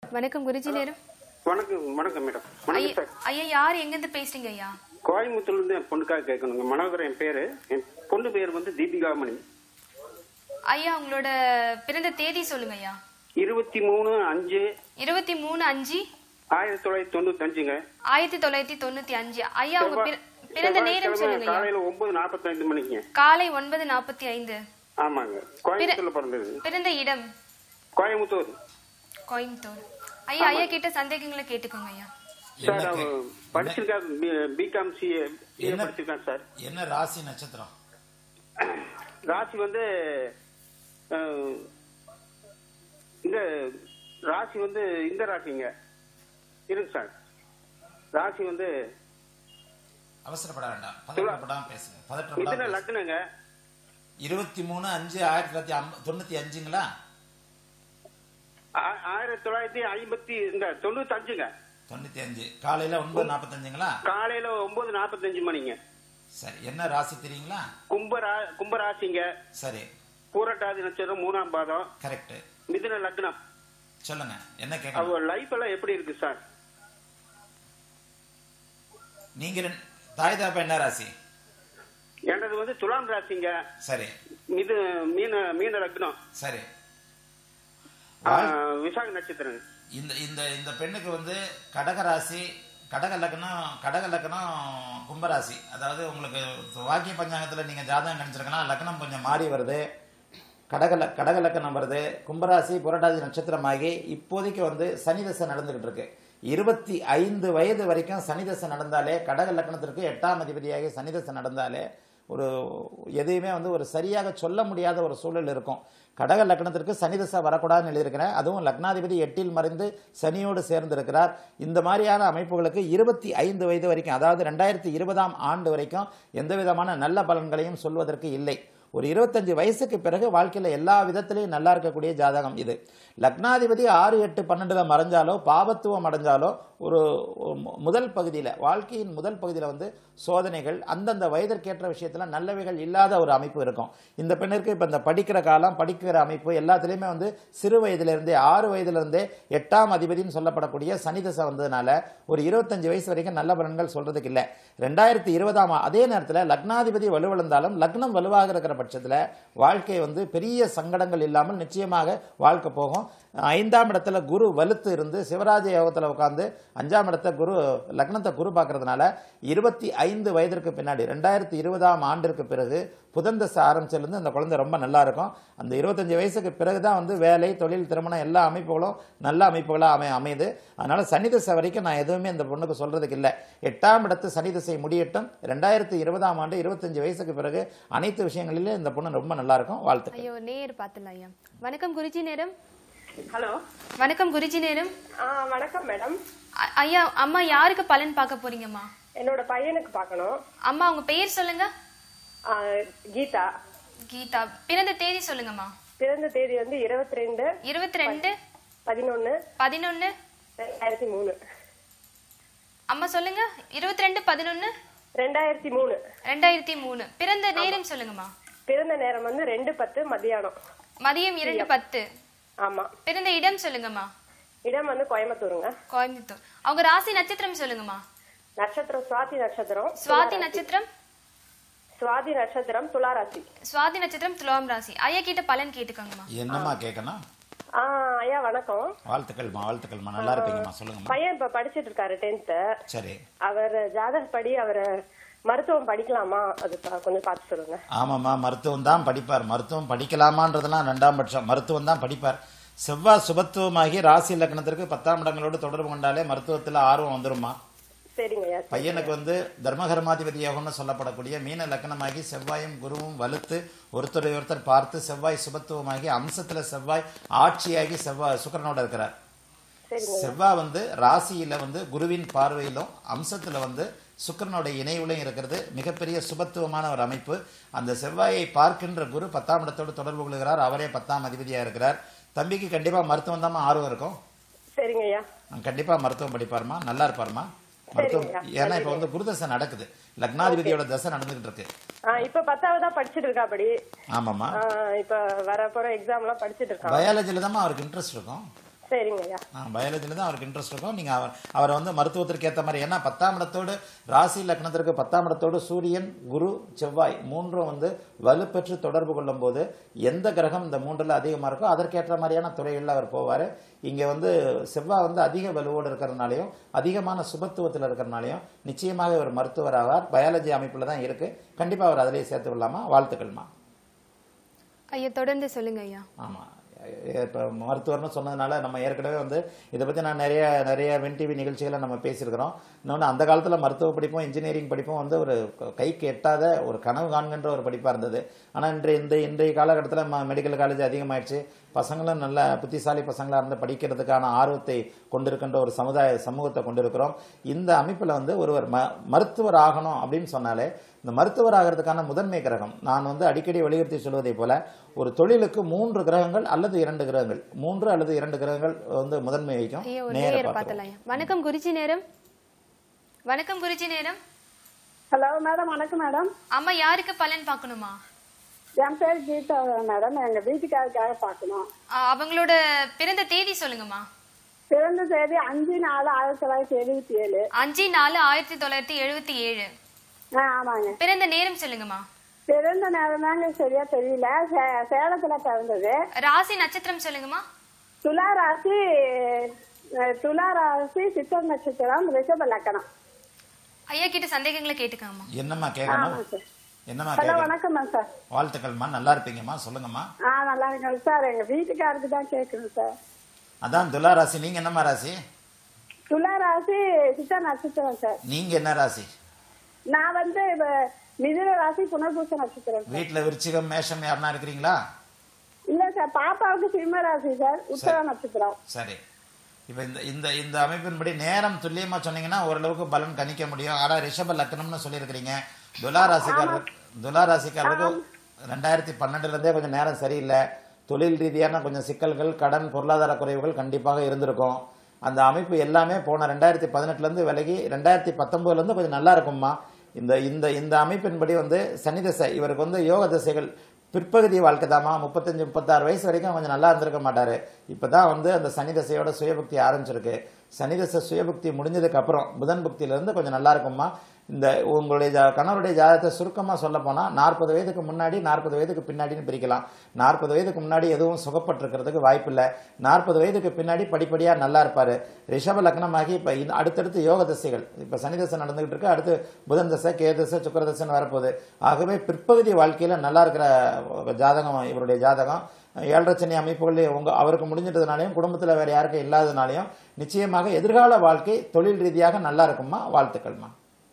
வணக்கம் குருஜி நேரம் வணக்கம் வணக்கம் மேடம் வணக்கம் ஐயா சார் ஐயா யார் எங்கிருந்து பேசுறீங்க ஐயா கோயம்புத்தூர்ல இருந்து என் பொண்ணுக்காக கேட்கணுங்க மனோகர் என் பேரு என் பொண்ணு பேர் வந்து தீபிகாமணி ஐயா உங்களோட பிறந்த தேதி சொல்லுங்க ஐயா இருபத்தி மூணு அஞ்சு இருபத்தி மூணு அஞ்சு ஆயிரத்தி தொள்ளாயிரத்தி தொண்ணூத்தி அஞ்சுங்க ஆயிரத்தி தொள்ளாயிரத்தி தொண்ணூத்தி அஞ்சு ஐயா உங்க பிற- பிறந்த நேரம் செவ்வாய்க்கிழமை சொல்லுங்க ஐயா காலையில ஒன்பது நாற்பத்தைந்து மணிக்குங்க காலை ஒன்பது நாற்பத்தி ஐந்து ஆமாங்க கோயம்புத்தூர்ல பிறந்தது பிறந்த இடம் கோயம்புத்தூர் கோயம்புத்தூர் ஐயா ஐயா கிட்ட சந்தேகங்களை கேட்டுக்கோங்க ஐயா சார் என்ன அவன் கே- படிச்சிருக்காரு பிகாம் சிஏ என்ன- படிச்சிருக்கான் சார் என்ன ராசி நட்சத்திரம் ராசி வந்து அஹ், இந்த ராசி வந்து இந்த ராசிங்க இருக்கு சார் ராசி வந்து அவசரப்பட வேண்டாம் பதற்றப்படாம பேசுங்க பதற்றப்படாம மிதுன பேசுங்க. லக்னங்க இருபத்தி மூணு அஞ்சு ஆயிரத்தி தொள்ளாயிரத்தி ஐம்ப- தொண்ணூத்தி அஞ்சுங்களா ஆ- ஆயிரத்தி தொள்ளாயிரத்தி ஐம்பத்தி இந்த தொண்ணூத்தி அஞ்சுங்க தொண்ணூத்தி அஞ்சு காலையில ஒன்பது நாற்பத்தஞ்சுங்களா காலையில ஒன்பது நாற்பத்தஞ்சு மணிங்க சரி என்ன ராசி தெரியுங்களா கும்பரா கும்பராசிங்க சரி பூரட்டாதி நட்சத்திரம் மூணாம் பாதம் கரெக்ட் மிதுன லக்னம் சொல்லுங்க என்ன கேட்கணும் அவங்க லைஃப் எல்லாம் எப்படி இருக்கு சார் நீங்க ரெண்டு- தாய் தாப்பா என்ன ராசி எனது வந்து துலாம் ராசிங்க சரி மிது மீன மீன லக்னம் சரி ஆ, விசாக நட்சத்திரம் இந்த இந்த இந்த பெண்ணுக்கு வந்து கடக ராசி கடக லக்னம் கடக லக்னம் கும்பராசி அதாவது உங்களுக்கு வாக்கிய பஞ்சாங்கத்தில் நீங்கள் ஜாதகம் கணிச்சிருக்கலாம் லக்னம் கொஞ்சம் மாறி வருது கடக ல- கடக லக்னம் வருது கும்பராசி புரட்டாதி நட்சத்திரமாகி இப்போதைக்கு வந்து சனி தசை நடந்துகிட்டு இருக்கு இருபத்தி ஐந்து வயது வரைக்கும் சனி தசை நடந்தாலே கடக லக்னத்திற்கு எட்டாம் அதிபதியாகி சனி தசை நடந்தாலே ஒரு எதையுமே வந்து ஒரு சரியாக சொல்ல முடியாத ஒரு சூழல் இருக்கும் கடக லக்னத்திற்கு சனி தசை வரக்கூடாதுன்னு எழுதியிருக்கிறேன் அதுவும் லக்னாதிபதி எட்டில் மறைந்து சனியோடு சேர்ந்திருக்கிறார் இந்த மாதிரியான அமைப்புகளுக்கு இருபத்தி ஐந்து வயது வரைக்கும் அதாவது ரெண்டாயிரத்தி இருபதாம் ஆண்டு வரைக்கும் எந்த விதமான நல்ல பலன்களையும் சொல்வதற்கு இல்லை ஒரு இருபத்தஞ்சு வயசுக்கு பிறகு வாழ்க்கையில் எல்லா விதத்திலையும் நல்லா இருக்கக்கூடிய ஜாதகம் இது லக்னாதிபதி ஆறு எட்டு பன்னெண்டுல மறைஞ்சாலோ பாபத்துவம் அடைஞ்சாலோ ஒரு மு- முதல் பகுதியில் வாழ்க்கையின் முதல் பகுதியில் வந்து சோதனைகள் அந்தந்த வயதிற்கேற்ற விஷயத்தில் நல்லவைகள் இல்லாத ஒரு அமைப்பு இருக்கும் இந்த பெண்ணிற்கு இப்போ இந்த படிக்கிற காலம் படிக்கிற அமைப்பு எல்லாத்துலேயுமே வந்து சிறு வயதிலிருந்தே ஆறு வயதிலிருந்தே எட்டாம் அதிபதினு சொல்லப்படக்கூடிய சனி தசை வந்ததுனால ஒரு இருபத்தஞ்சு வயசு வரைக்கும் நல்ல பலன்கள் சொல்றதுக்கு இல்லை ரெண்டாயிரத்தி இருபதாம் ஆ- அதே நேரத்தில் லக்னாதிபதி வலுவிழந்தாலும் லக்னம் வலுவாக இருக்கிற பட்சத்தில் வாழ்க்கை வந்து பெரிய சங்கடங்கள் இல்லாமல் நிச்சயமாக வாழ்க்கை போகும் ஐந்தாம் இடத்துல குரு வலுத்து இருந்து சிவராஜ யோகத்தில் உட்காந்து அஞ்சாம் இடத்த குரு லக்னத்தை குரு பார்க்கறதுனால இருபத்தி ஐந்து வயதிற்கு பின்னாடி ரெண்டாயிரத்தி இருபதாம் ஆண்டிற்கு பிறகு புதன் தசை ஆரம்பிச்சிலிருந்து அந்த குழந்தை ரொம்ப நல்லா இருக்கும் அந்த இருபத்தஞ்சு வயசுக்கு பிறகு தான் வந்து வேலை தொழில் திருமணம் எல்லா அமைப்புகளும் நல்ல அமைப்புகளாக அமை அமையுது அதனால சனி தசை வரைக்கும் நான் எதுவுமே இந்த பொண்ணுக்கு சொல்றதுக்கு இல்லை எட்டாம் இடத்து சனி தசை முடியட்டும் ரெண்டாயிரத்தி இருபதாம் ஆண்டு இருபத்தஞ்சு வயசுக்கு பிறகு அனைத்து விஷயங்களிலும் இந்த பொண்ணு ரொம்ப நல்லா இருக்கும் வாழ்த்துக்கள் ஐயோ நேர் பாத்துலாம் ஐயா வணக்கம் குருஜி நேரம் ஹலோ வணக்கம் குருஜி நேரம் ஆ வணக்கம் மேடம் அ- ஐயா அம்மா யாருக்கு பலன் பார்க்க போறீங்கம்மா என்னோட பையனுக்கு பார்க்கணும் அம்மா உங்க பெயர் சொல்லுங்க ஆ, கீதா கீதா பிறந்த தேதி சொல்லுங்கம்மா பிறந்த தேதி வந்து இருபத்தி ரெண்டு இருபத்தி ரெண்டு பதினொன்னு பதினொன்னு ரெண்டாயிரத்தி மூணு அம்மா சொல்லுங்க இருபத்தி ரெண்டு பதினொன்னு ரெண்டாயிரத்தி மூணு ரெண்டாயிரத்தி மூணு பிறந்த நேரம் சொல்லுங்கம்மா பிறந்த நேரம் வந்து ரெண்டு பத்து மதியானம் மதியம் இரண்டு பத்து ஆமா பிறந்த இடம் சொல்லுங்கம்மா இடம் வந்து கோயம்புத்தூருங்க கோயம்புத்தூர் அவங்க ராசி நட்சத்திரம் சொல்லுங்கம்மா நட்சத்திரம் சுவாதி நட்சத்திரம் சுவாதி நட்சத்திரம் சுவாதி நட்சத்திரம் துளாராசி சுவாதி நட்சத்திரம் துலாம் ராசி ஐயா கிட்ட பலன் கேட்டுக்கோங்கம்மா என்னம்மா கேட்கணும் ஆ ஐயா வணக்கம் வாழ்த்துக்கள்மா வாழ்த்துக்கள்மா நல்லா இருப்பீங்கம்மா சொல்லுங்கம்மா பையன் இப்ப படிச்சிட்டு இருக்காரு டென்த்து சரி அவர் ஜாதகப்படி அவர் மருத்துவம் படிக்கலாமா அது பா- கொஞ்சம் பார்த்து சொல்லுங்க ஆமாம்மா மருத்துவம் தான் படிப்பார் மருத்துவம் படிக்கலாமான்றதெல்லாம் ரெண்டாம் பட்சம் மருத்துவம் தான் படிப்பார் செவ்வாய் சுபத்துவமாகி ராசி லக்னத்திற்கு பத்தாம் இடங்களோடு தொடர்பு கொண்டாலே மருத்துவத்தில் ஆர்வம் வந்துருமா சரிங்க ஐயா பையனுக்கு வந்து தர்மகர்மாதிபதி யோகம்னு சொல்லப்படக்கூடிய மீன லக்னமாகி செவ்வாயும் குருவும் வலுத்து ஒருத்தரை ஒருத்தர் பார்த்து செவ்வாய் சுபத்துவமாகி அம்சத்துல செவ்வாய் ஆட்சியாகி செவ்வாய் சுக்கிரனோட இருக்கிறார் செவ்வாய் வந்து ராசியில வந்து குருவின் பார்வையிலும் அம்சத்துல வந்து சுக்கிரனோட இணைவுலையும் இருக்கிறது மிகப்பெரிய சுபத்துவமான ஒரு அமைப்பு அந்த செவ்வாயை பார்க்கின்ற குரு பத்தாம் இடத்தோடு தொடர்பு கொள்கிறார் அவரே பத்தாம் அதிபதியா இருக்கிறார் தம்பிக்கு கண்டிப்பா மருத்துவம் தான் ஆர்வம் இருக்கும் சரிங்க ஐயா கண்டிப்பா மருத்துவம் படிப்பாருமா நல்லா இருப்பாருமா மருத்துவம் ஏன்னா இப்ப வந்து குருதசை நடக்குது லக்னாதிபதியோட தசை நடந்துகிட்டு இருக்கு ஆ, இப்ப பத்தாவதா படிச்சிட்டு இருக்காப்படி ஆமாம்மா ஆ, இப்ப வர போற எக்ஸாம் எல்லாம் படிச்சிட்டு இருக்கான் பயாலஜில தான் அவருக்கு இன்ட்ரெஸ்ட் இருக்கும் சரிங்க ஐயா பயாலஜில தான் அவருக்கு இன்ட்ரெஸ்ட் இருக்கும் நீங்க அவர் அவரை வந்து மருத்துவத்திற்கு ஏற்ற மாதிரி ஏன்னா பத்தாம் இடத்தோடு ராசி லக்னத்திற்கு பத்தாம் இடத்தோடு சூரியன் குரு செவ்வாய் மூன்றும் வந்து வலுப்பெற்று தொடர்பு கொள்ளும் போது எந்த கிரகம் இந்த மூன்றுல அதிகமா இருக்கோ அதற்கேற்ற மாதிரியான துறைகளில் அவர் போவார் இங்க வந்து செவ்வாய் வந்து அதிக வலுவோடு இருக்கிறதுனாலையும் அதிகமான சுபத்துவத்தில் இருக்கிறதுனாலையும் நிச்சயமாக இவர் மருத்துவர் ஆவார் பயாலஜி அமைப்புல தான் இருக்கு கண்டிப்பா அவர் அதிலேயே சேர்த்து விடலாமா வாழ்த்துக்கள்மா ஐயா தொடர்ந்து சொல்லுங்க ஐயா ஆமா இப்போ மருத்துவர்னு சொன்னதுனால நம்ம ஏற்கனவே வந்து இதை பற்றி நான் நிறைய நிறைய வென் டிவி நிகழ்ச்சிகளை நம்ம பேசியிருக்கிறோம் இன்னொன்று அந்த காலத்தில் மருத்துவ படிப்பும் இன்ஜினியரிங் படிப்பும் வந்து ஒரு கைக்கு எட்டாத ஒரு கனவு காண்கின்ற ஒரு படிப்பாக இருந்தது ஆனால் இன்றைய இந்த இன்றைய காலகட்டத்தில் மெடிக்கல் காலேஜ் அதிகமாயிடுச்சு பசங்களும் நல்ல புத்திசாலி பசங்களாக இருந்து படிக்கிறதுக்கான ஆர்வத்தை கொண்டிருக்கின்ற ஒரு சமுதாய சமூகத்தை கொண்டிருக்கிறோம் இந்த அமைப்பில் வந்து ஒருவர் ம மருத்துவர் ஆகணும் அப்படின்னு சொன்னாலே இந்த மருத்துவர் ஆகிறதுக்கான முதன்மை கிரகம் நான் வந்து அடிக்கடி வலியுறுத்தி சொல்வதை போல ஒரு தொழிலுக்கு மூன்று கிரகங்கள் அல்லது இரண்டு கிரகங்கள் மூன்று அல்லது இரண்டு கிரகங்கள் வந்து முதன்மை வைக்கும் ஐயா ஒரு நேர நேரம் பார்க்கலாம் பார்த்தலாம் ஐயா வணக்கம் குருஜி நேரம் வணக்கம் குருஜி நேரம் ஹலோ மேடம் வணக்கம் மேடம் அம்மா யாருக்கு பலன் பார்க்கணுமா என் பேர் கீதா மேடம் எங்க வீட்டுக்காரருக்காக பார்க்கணும் ஆ, அவங்களோட பிறந்த தேதி சொல்லுங்கம்மா பிறந்த தேதி அஞ்சு நாலு ஆயிரத்தி தொள்ளாயிரத்தி எழுபத்தி ஏழு அஞ்சு நாலு ஆயிரத்தி தொள்ளாயிரத்தி எழுபத்தி ஏழு ஆ ஆமாங்க பிறந்த நேரம் சொல்லுங்கம்மா பிறந்த நேரம் தாங்க சரியா தெரியல சே- சேலத்துல பிறந்தது ராசி நட்சத்திரம் சொல்லுங்கம்மா துலா ராசி அஹ், துலா ராசி சித்தர் நட்சத்திரம் ரிஷப லக்கணம் ஐயா கிட்ட சந்தேகங்களை கேட்டுக்கோங்கம்மா என்னம்மா கேட்கணும் ஆமாம் சார் என்னம்மா ஹலோ கேட்கணும் வணக்கம்மா சார் வாழ்த்துக்கள்மா நல்லா இருப்பீங்கம்மா சொல்லுங்கம்மா ஆ நல்லா இருக்கேன் சார் எங்க வீட்டுக்காருக்கு தான் கேட்கணும் சார் அதான் துலா ராசி நீங்க என்னம்மா ராசி துலா ராசி சித்தர் நட்சத்திரம் சார் நீங்க என்ன ராசி நான் வந்து வ- மிதுன ராசி புனர்பூச நட்சத்திரம் சார். வீட்டுல விருச்சிகம் மேஷம் யாருன்னா இருக்கிறீங்களா இல்ல சார் பாப்பாவுக்கு சிம்ம ராசி சார் உத்தர நட்சத்திரம் சரி இப்போ இந்த இந்த இந்த அமைப்பின்படி நேரம் துல்லியமா சொன்னீங்கன்னா ஓரளவுக்கு பலன் கணிக்க முடியும் ஆனா ரிஷப லக்னம்னு சொல்லியிருக்கிறீங்க துலா ராசிக்காரருக்கு துலா ராசிக்காரருக்கு ரெண்டாயிரத்தி பன்னெண்டுல இருந்தே கொஞ்சம் நேரம் சரியில்லை தொழில் ரீதியான கொஞ்சம் சிக்கல்கள் கடன் பொருளாதார குறைவுகள் கண்டிப்பாக இருந்திருக்கும் அந்த அமைப்பு எல்லாமே போன ரெண்டாயிரத்தி பதினெட்டுல இருந்து விலகி ரெண்டாயிரத்தி பத்தொன்பதுல இருந்து கொஞ்சம் நல்லா இருக்கும்மா இந்த இந்த இந்த அமைப்பின்படி வந்து சனி தசை இவருக்கு வந்து யோக தசைகள் பிற்பகுதி வாழ்க்கை தாமா முப்பத்தஞ்சு முப்பத்தாறு வயசு வரைக்கும் கொஞ்சம் நல்லா இருந்திருக்க மாட்டாரு இப்பதான் வந்து அந்த சனி தசையோட சுயபக்தி ஆரம்பிச்சிருக்கு சனி தசை சுயபக்தி முடிஞ்சதுக்கு அப்புறம் புதன் பக்தியில இருந்து கொஞ்சம் நல்லா இருக்கும்மா இந்த உங்களுடைய ஜா- கணவருடைய ஜாதகத்தை சுருக்கமா சொல்ல போனா நாற்பது வயதுக்கு முன்னாடி நாற்பது வயதுக்கு பின்னாடின்னு பிரிக்கலாம் நாற்பது வயதுக்கு முன்னாடி எதுவும் சுகப்பட்டிருக்கிறதுக்கு வாய்ப்பு இல்லை நாற்பது வயதுக்கு பின்னாடி படிப்படியா நல்லா இருப்பாரு ரிஷப லக்னமாகி இப்ப இந்த- அடுத்தடுத்து யோக தசைகள் இப்ப சனி தசை நடந்துகிட்டு இருக்கு அடுத்து புதன் தசை கே தசை சுக்கர தசைன்னு வரப்போகுது ஆகவே பிற்பகுதி வாழ்க்கையில நல்லா இருக்கிற ஜாதகம் இவருடைய ஜாதகம் ஏழரை சனி அமைப்புகள் உங்க அவருக்கு முடிஞ்சிட்டதுனாலையும் குடும்பத்துல வேற யாருக்கும் இல்லாதனாலையும் நிச்சயமாக எதிர்கால வாழ்க்கை தொழில் ரீதியாக நல்லா இருக்குமா வாழ்த்துக்கள்மா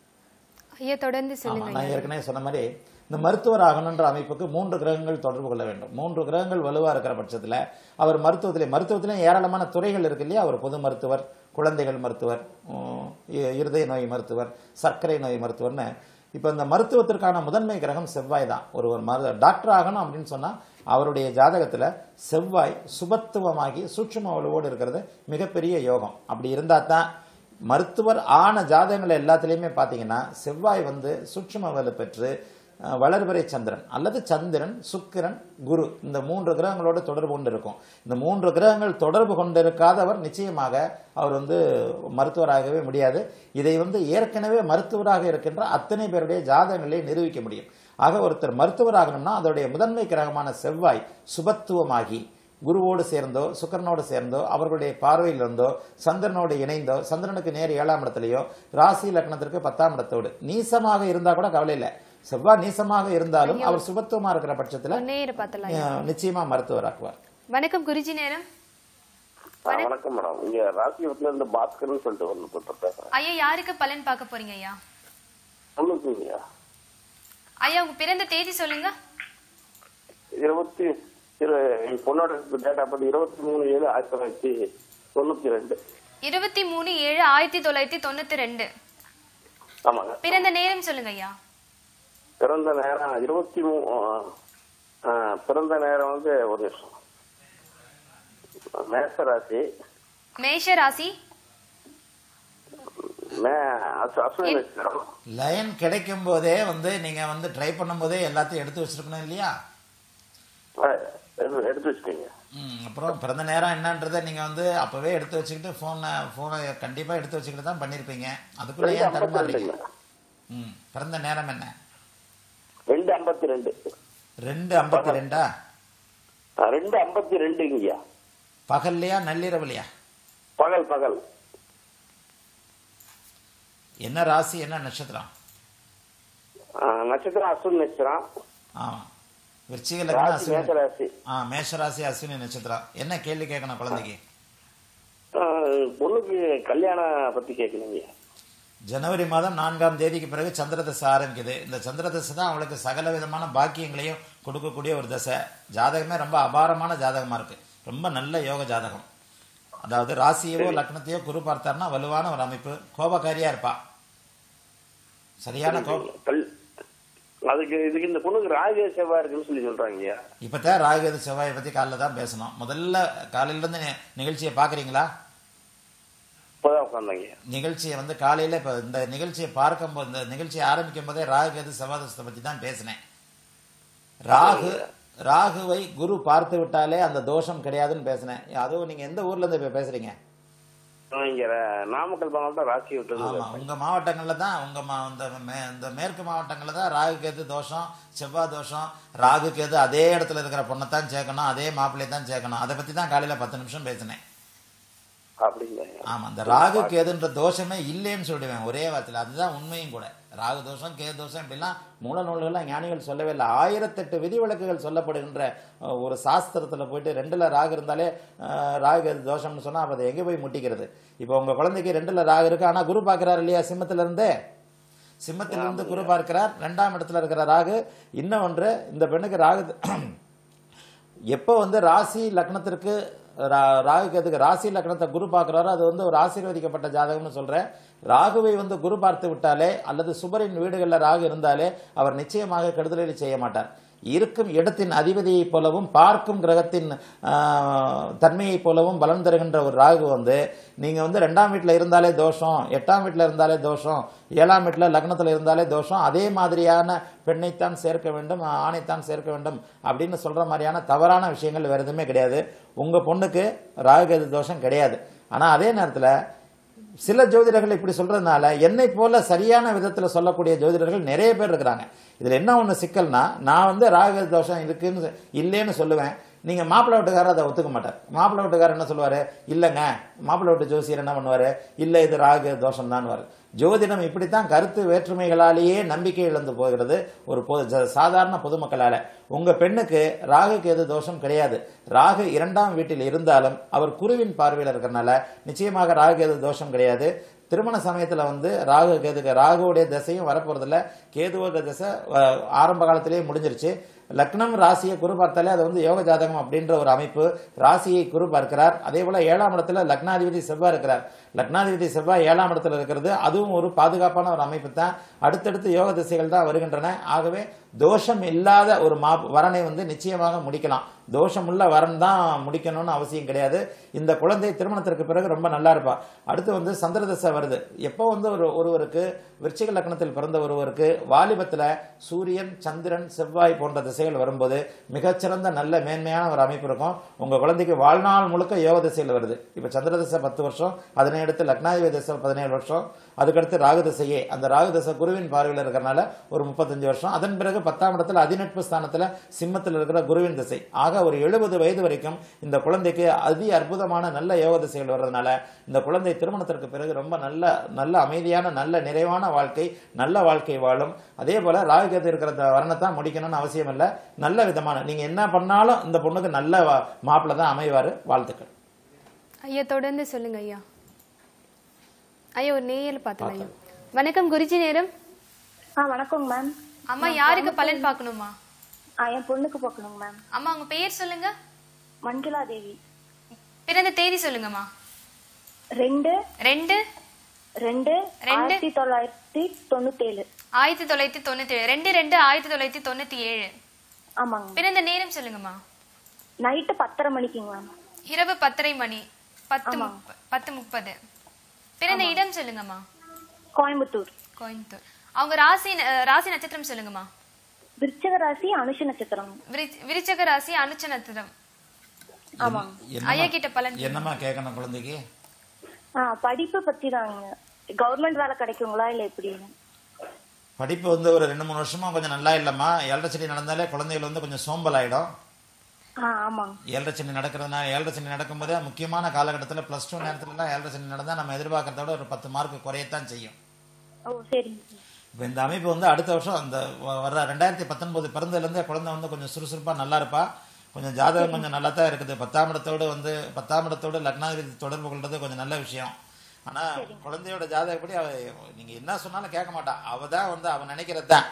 ஐயா தொடர்ந்து ஆமா சொல்லுங்க நான் ஏற்கனவே சொன்ன மாதிரி இந்த மருத்துவர் ஆகணுன்ற அமைப்புக்கு மூன்று கிரகங்கள் தொடர்பு கொள்ள வேண்டும் மூன்று கிரகங்கள் வலுவா இருக்கிற பட்சத்துல அவர் மருத்துவத்திலே மருத்துவத்திலே ஏராளமான துறைகள் இருக்கு இல்லையா அவர் பொது மருத்துவர் குழந்தைகள் மருத்துவர் உம், இ- இருதய நோய் மருத்துவர் சர்க்கரை நோய் மருத்துவர்னு இப்போ இந்த மருத்துவத்திற்கான முதன்மை கிரகம் செவ்வாய் தான் ஒரு ஒரு மரு டாக்டர் ஆகணும் அப்படின்னு சொன்னா அவருடைய ஜாதகத்துல செவ்வாய் சுபத்துவமாகி சூட்சும வலுவோடு இருக்கிறது மிகப்பெரிய யோகம் அப்படி இருந்தா தான் மருத்துவர் ஆன ஜாதகங்கள் எல்லாத்துலேயுமே பார்த்தீங்கன்னா செவ்வாய் வந்து சூட்சும வலு பெற்று அஹ், வளர்பிறை சந்திரன் அல்லது சந்திரன் சுக்கிரன் குரு இந்த மூன்று கிரகங்களோடு தொடர்பு கொண்டு இருக்கும் இந்த மூன்று கிரகங்கள் தொடர்பு கொண்டிருக்காதவர் நிச்சயமாக அவர் வந்து மருத்துவராகவே முடியாது இதை வந்து ஏற்கனவே மருத்துவராக இருக்கின்ற அத்தனை பேருடைய ஜாதகங்களை நிரூபிக்க முடியும் ஆக ஒருத்தர் மருத்துவராகணும்னா அதோடைய முதன்மை கிரகமான செவ்வாய் சுபத்துவமாகி குருவோடு சேர்ந்தோ சுக்கரனோடு சேர்ந்தோ அவர்களுடைய பார்வையில் இருந்தோ சந்திரனோடு இணைந்தோ சந்திரனுக்கு நேர் ஏழாம் இடத்துலயோ ராசி லக்னத்திற்கு பத்தாம் இடத்தோடு நீசமாக இருந்தா கூட கவலை இல்லை செவ்வாய் நீசமாக இருந்தாலும் அவர் சுபத்துவமா இருக்கிற பட்சத்துல நேரம் பார்த்தலாம் அஹ், நிச்சயமா மருத்துவராக்குவார் வணக்கம் குருஜி நேரம் ஆ, வணக்கம் மேடம் இங்க ராசிபுரத்துல இருந்து பாஸ்கர்னு சொல்லிட்டு ஒன்று போட்டிருக்கேன் ஐயா யாருக்கு பலன் பார்க்க போறீங்க ஐயா சொல்லுங்க ஐயா உங்க பிறந்த தேதி சொல்லுங்க இருபத்தி இரு என் பொண்ணோட டேட்டா பார்த்து இருபத்தி மூணு ஏழு ஆயிரத்தி தொள்ளாயிரத்தி தொண்ணூத்தி ரெண்டு இருபத்தி மூணு ஏழு ஆயிரத்தி தொள்ளாயிரத்தி தொண்ணூத்தி ரெண்டு ஆமாங்க பிறந்த நேரம் சொல்லுங்க ஐயா பிறந்த நேரம் இருபத்தி மூ ஆ, பிறந்த நேரம் வந்து ஒரு நிமிஷம் மேச ராசி மேஷ ராசி மே அஸ்- அஸ்வினி நட்சத்திரம் லைன் கிடைக்கும் போதே வந்து நீங்க வந்து ட்ரை பண்ணும் போதே எல்லாத்தையும் எடுத்து வச்சிருக்கணும் இல்லையா ஆ, எடுத்து- எடுத்து வச்சுக்கோங்க ம், அப்புறம் பிறந்த நேரம் என்னன்றதை நீங்க வந்து அப்பவே எடுத்து வச்சுக்கிட்டு போனை போனை கண்டிப்பா எடுத்து வச்சுக்கிட்டு தான் பண்ணிருப்பீங்க அதுக்குள்ள ரெண்டு ஏன் ஐம்பத்தி தடுமாறீங்க ரெண்டுங்க ம் பிறந்த நேரம் என்ன ரெண்டு ஐம்பத்தி ரெண்டு ரெண்டு ஐம்பத்தி ரெண்டா ஆ, ரெண்டு ஐம்பத்தி ரெண்டுங்கய்யா பகல்லையா நள்ளிரவுலையா பகல் பகல் என்ன ராசி என்ன நட்சத்திரம் ஆ, நட்சத்திரம் அஸ்வினி நட்சத்திரம் ஆமா விருச்சிக லக்னம் ராசி அஸ்வினி மேசராசி ஆ மேஷராசி அஸ்வினி நட்சத்திரம் என்ன கேள்வி கேட்கணும் குழந்தைக்கு ஆ, பொண்ணுக்கு கல்யாணம் பத்தி கேட்கணுங்க ஜனவரி மாதம் நான்காம் தேதிக்கு பிறகு சந்திர தசை ஆரம்பிக்குது இந்த சந்திர தசை தான் அவளுக்கு சகல விதமான பாக்கியங்களையும் கொடுக்கக்கூடிய ஒரு தசை ஜாதகமே ரொம்ப அபாரமான ஜாதகமா இருக்கு ரொம்ப நல்ல யோக ஜாதகம் அதாவது ராசியவோ லக்னத்தையோ குரு பார்த்தாருன்னா வலுவான ஒரு அமைப்பு கோபக்காரியா இருப்பா சரியான கோபம் கல் அதுக்கு இதுக்கு இந்த பொண்ணுக்கு ராஜ செவ்வாய் இருக்குன்னு சொல்லி சொல்றாங்கய்யா இப்பதான் ராகுகேது செவ்வாயை பத்தி காலைல தான் பேசணும் முதல்ல காலையில இருந்து நி- நிகழ்ச்சியை பாக்குறீங்களா இப்பதான் உட்காந்தாங்க நிகழ்ச்சியை வந்து காலையில இப்ப இந்த நிகழ்ச்சியை பார்க்கும்போது இந்த நிகழ்ச்சியை ஆரம்பிக்கும் போதே ராகுகேது செவ்வாதசத்தை பத்தி தான் பேசினேன் ராகு ராகுவை குரு பார்த்து விட்டாலே அந்த தோஷம் கிடையாதுன்னு பேசினேன் அதுவும் நீங்க எந்த ஊர்ல இருந்து இப்ப பேசுறீங்க இங்க ர- நாமக்கல் பக்கம் தான் ராசி விட்டது ஆமா உங்க மாவட்டங்கள்ல தான் உங்க மா இந்த மே- இந்த மேற்கு மாவட்டங்கள்ல தான் ராகு கேது தோஷம் செவ்வாய் தோஷம் ராகு கேது அதே இடத்துல இருக்கிற பொண்ணை தான் சேர்க்கணும் அதே மாப்பிள்ளையை தான் சேர்க்கணும் அதை பத்தி தான் காலையில பத்து நிமிஷம் பேசினேன் அப்படிங்களா ஆமா இந்த ராகு கேதுன்ற தோஷமே இல்லைன்னு சொல்லிடுவேன் ஒரே வார்த்தையில அதுதான் உண்மையும் கூட ராகு தோஷம் கேது தோஷம் இப்படிலாம் மூல நூல்கள்லாம் ஞானிகள் சொல்லவே இல்லை ஆயிரத்தெட்டு விதிவிலக்குகள் சொல்லப்படுகின்ற அஹ், ஒரு சாஸ்திரத்துல போயிட்டு ரெண்டுல ராகு இருந்தாலே அஹ், ராகு கேது தோஷம்னு சொன்னா அப்ப அதை எங்க போய் முட்டிக்கிறது இப்போ உங்க குழந்தைக்கு ரெண்டுல ராகு இருக்கு ஆனா குரு பார்க்கறாரு இல்லையா சிம்மத்துல இருந்தே சிம்மத்திலிருந்து குரு பார்க்கிறார் ரெண்டாம் இடத்துல இருக்கிற ராகு இன்னும் ஒன்று இந்த பெண்ணுக்கு ராகு எப்போ வந்து ராசி லக்னத்திற்கு ரா- ராகு கேதுக்கு ராசி லக்னத்தை குரு பார்க்குறாரோ அது வந்து ஒரு ஆசீர்வதிக்கப்பட்ட ஜாதகம்னு சொல்றேன் ராகுவை வந்து குரு பார்த்து விட்டாலே அல்லது சுபரின் வீடுகளில் ராகு இருந்தாலே அவர் நிச்சயமாக கெடுதலை செய்ய மாட்டார் இருக்கும் இடத்தின் அதிபதியைப் போலவும் பார்க்கும் கிரகத்தின் ஆஹ், தன்மையைப் போலவும் பலன் தருகின்ற ஒரு ராகு வந்து நீங்க வந்து ரெண்டாம் வீட்டில் இருந்தாலே தோஷம் எட்டாம் வீட்டில் இருந்தாலே தோஷம் ஏழாம் வீட்டில் லக்னத்தில் இருந்தாலே தோஷம் அதே மாதிரியான பெண்ணைத்தான் சேர்க்க வேண்டும் ஆணைத்தான் சேர்க்க வேண்டும் அப்படின்னு சொல்ற மாதிரியான தவறான விஷயங்கள் வேற எதுவுமே கிடையாது உங்க பொண்ணுக்கு ராகுகேது தோஷம் கிடையாது ஆனா அதே நேரத்தில் சில ஜோதிடர்கள் இப்படி சொல்றதுனால என்னை போல சரியான விதத்துல சொல்லக்கூடிய ஜோதிடர்கள் நிறைய பேர் இருக்கிறாங்க இதுல என்ன ஒண்ணு சிக்கல்னா நான் வந்து ராகு தோஷம் இருக்குன்னு சொ- இல்லைன்னு சொல்லுவேன் நீங்க மாப்பிள்ளை வீட்டுக்காரர் அதை ஒத்துக்க மாட்டார் மாப்பிள்ளை வீட்டுக்காரர் என்ன சொல்லுவாரு இல்லைங்க மாப்பிள்ளை வீட்டு ஜோசியர் என்ன பண்ணுவாரு இல்ல இது ராகு தோஷம் தான் ஜோதிடம் இப்படித்தான் கருத்து வேற்றுமைகளாலேயே நம்பிக்கை இழந்து போகிறது ஒரு பொது ஜ- சாதாரண பொதுமக்களால உங்க பெண்ணுக்கு ராகு கேது தோஷம் கிடையாது ராகு இரண்டாம் வீட்டில் இருந்தாலும் அவர் குருவின் பார்வையில் இருக்கிறனால நிச்சயமாக ராகு கேது தோஷம் கிடையாது திருமண சமயத்துல வந்து ராகு கேதுக்கு ராகுவுடைய திசையும் வரப்போறதில்ல கேதுவோட திசை அஹ், ஆரம்ப காலத்திலேயே முடிஞ்சிருச்சு லக்னம் ராசியை குரு பார்த்தாலே அது வந்து யோக ஜாதகம் அப்படின்ற ஒரு அமைப்பு ராசியை குரு பார்க்கிறார் அதே போல ஏழாம் இடத்துல லக்னாதிபதி செவ்வாய் இருக்கிறார் லக்னாதிபதி செவ்வாய் ஏழாம் இடத்துல இருக்கிறது அதுவும் ஒரு பாதுகாப்பான ஒரு அமைப்பு தான் அடுத்தடுத்து யோக திசைகள் தான் வருகின்றன ஆகவே தோஷம் இல்லாத ஒரு மா வரனை வந்து நிச்சயமாக முடிக்கலாம் தோஷம் உள்ள வரன் தான் முடிக்கணும்னு அவசியம் கிடையாது இந்த குழந்தை திருமணத்திற்கு பிறகு ரொம்ப நல்லா இருப்பா அடுத்து வந்து சந்திர தசை வருது எப்போ வந்து ஒரு ஒருவருக்கு விருச்சிக லக்னத்தில் பிறந்த ஒருவருக்கு வாலிபத்துல சூரியன் சந்திரன் செவ்வாய் போன்ற திசைகள் வரும்போது மிகச்சிறந்த நல்ல மேன்மையான ஒரு அமைப்பு இருக்கும் உங்க குழந்தைக்கு வாழ்நாள் முழுக்க யோக திசையில் வருது இப்ப சந்திர தசை பத்து வருஷம் அதனை அடுத்து லக்னாதிபதி தசை பதினேழு வருஷம் அதுக்கடுத்து ராகு தசையே அந்த ராகு தசை குருவின் பார்வையில் இருக்கிறனால ஒரு முப்பத்தஞ்சு வருஷம் அதன் பிறகு பத்தாம் இடத்துல அதிநட்பு ஸ்தானத்துல சிம்மத்தில் இருக்கிற குருவின் திசை ஆக ஒரு எழுபது வயது வரைக்கும் இந்த குழந்தைக்கு அதி அற்புதமான நல்ல யோக திசைகள் வர்றதுனால இந்த குழந்தை திருமணத்திற்கு பிறகு ரொம்ப நல்ல நல்ல அமைதியான நல்ல நிறைவான வாழ்க்கை நல்ல வாழ்க்கை வாழும் அதே போல ராகுகேது இருக்கிற இந்த வர்ணத்தான் முடிக்கணும்னு அவசியம் இல்லை நல்ல விதமான நீங்க என்ன பண்ணாலும் இந்த பொண்ணுக்கு நல்ல மாப்பிள்ளை தான் அமைவாரு வாழ்த்துக்கள் ஐயா தொடர்ந்து சொல்லுங்க ஐயா ஐயா ஒரு நேயல் பார்த்தலாம் ஐயா வணக்கம் குருஜி நேரம் ஆ வணக்கங்க மேம் அம்மா யாருக்கு பலன் பார்க்கணுமா ஆ என் பொண்ணுக்கு பார்க்கணுங்க மேம் அம்மா உங்க பெயர் சொல்லுங்க மஞ்சுளா தேவி பிறந்த தேதி சொல்லுங்கம்மா ரெண்டு ரெண்டு ரெண்டு ரெண்டு. ஆயிரத்தி தொள்ளாயிரத்தி தொண்ணூத்தேழு ஆயிரத்தி தொள்ளாயிரத்தி தொண்ணூத்தி ஏழு ரெண்டு ரெண்டு ஆயிரத்தி தொள்ளாயிரத்தி தொண்ணூத்தி ஏழு ஆமாங்க பிறந்த நேரம் சொல்லுங்கம்மா நைட்டு பத்தரை மணிக்குங்க மேம் இரவு பத்தரை மணி பத்து முப்ப- பத்து முப்பது பிறந்த இடம் சொல்லுங்கம்மா கோயம்புத்தூர் கோயம்புத்தூர் அவங்க ராசி ந- ராசி நட்சத்திரம் சொல்லுங்கம்மா விருச்சக ராசி அனுஷ நட்சத்திரம் விருச்ச- விருச்சக ராசி அனுச்ச நட்சத்திரம் ஆமா என்னம்மா- ஐயா கிட்ட பலன் என்னம்மா கேட்கணும் குழந்தைக்கு ஆ படிப்பு பத்தி தாங்க கவர்மெண்ட் வேலை கிடைக்குங்களா இல்ல எப்படி படிப்பு வந்து ஒரு ரெண்டு மூணு வருஷமா கொஞ்சம் நல்லா இல்லைம்மா ஏழரை சனி நடந்தாலே குழந்தைகள் வந்து கொஞ்சம் சோம்பல் ஆயிடும் ஆ ஆமாங்க ஏழரை சனி நடக்கிறதுனால ஏழரை சனி நடக்கும்போதே முக்கியமான காலகட்டத்தில் ப்ளஸ் டூ நேரத்துலலாம் ஏழரை சனி நடந்தால் நம்ம எதிர்பார்க்கறத விட ஒரு பத்து மார்க் குறையத்தான் செய்யும் ஓ சரிங்க இப்போ இந்த அமைப்பு வந்து அடுத்த வருஷம் அந்த வ- வர்ற ரெண்டாயிரத்தி பத்தொன்பது பிறந்ததுலேருந்தே குழந்தை வந்து கொஞ்சம் சுறுசுறுப்பாக நல்லா இருப்பா கொஞ்சம் ஜாதகம் கொஞ்சம் நல்லா தான் இருக்குது பத்தாம் இடத்தோடு வந்து பத்தாம் இடத்தோடு லக்னாதிபதி தொடர்பு கொள்றது கொஞ்சம் நல்ல விஷயம் ஆனால் குழந்தையோட ஜாதகப்படி அவ நீங்கள் என்ன சொன்னாலும் கேட்க மாட்டா அவ தான் வந்து அவன் நினைக்கிறது தான்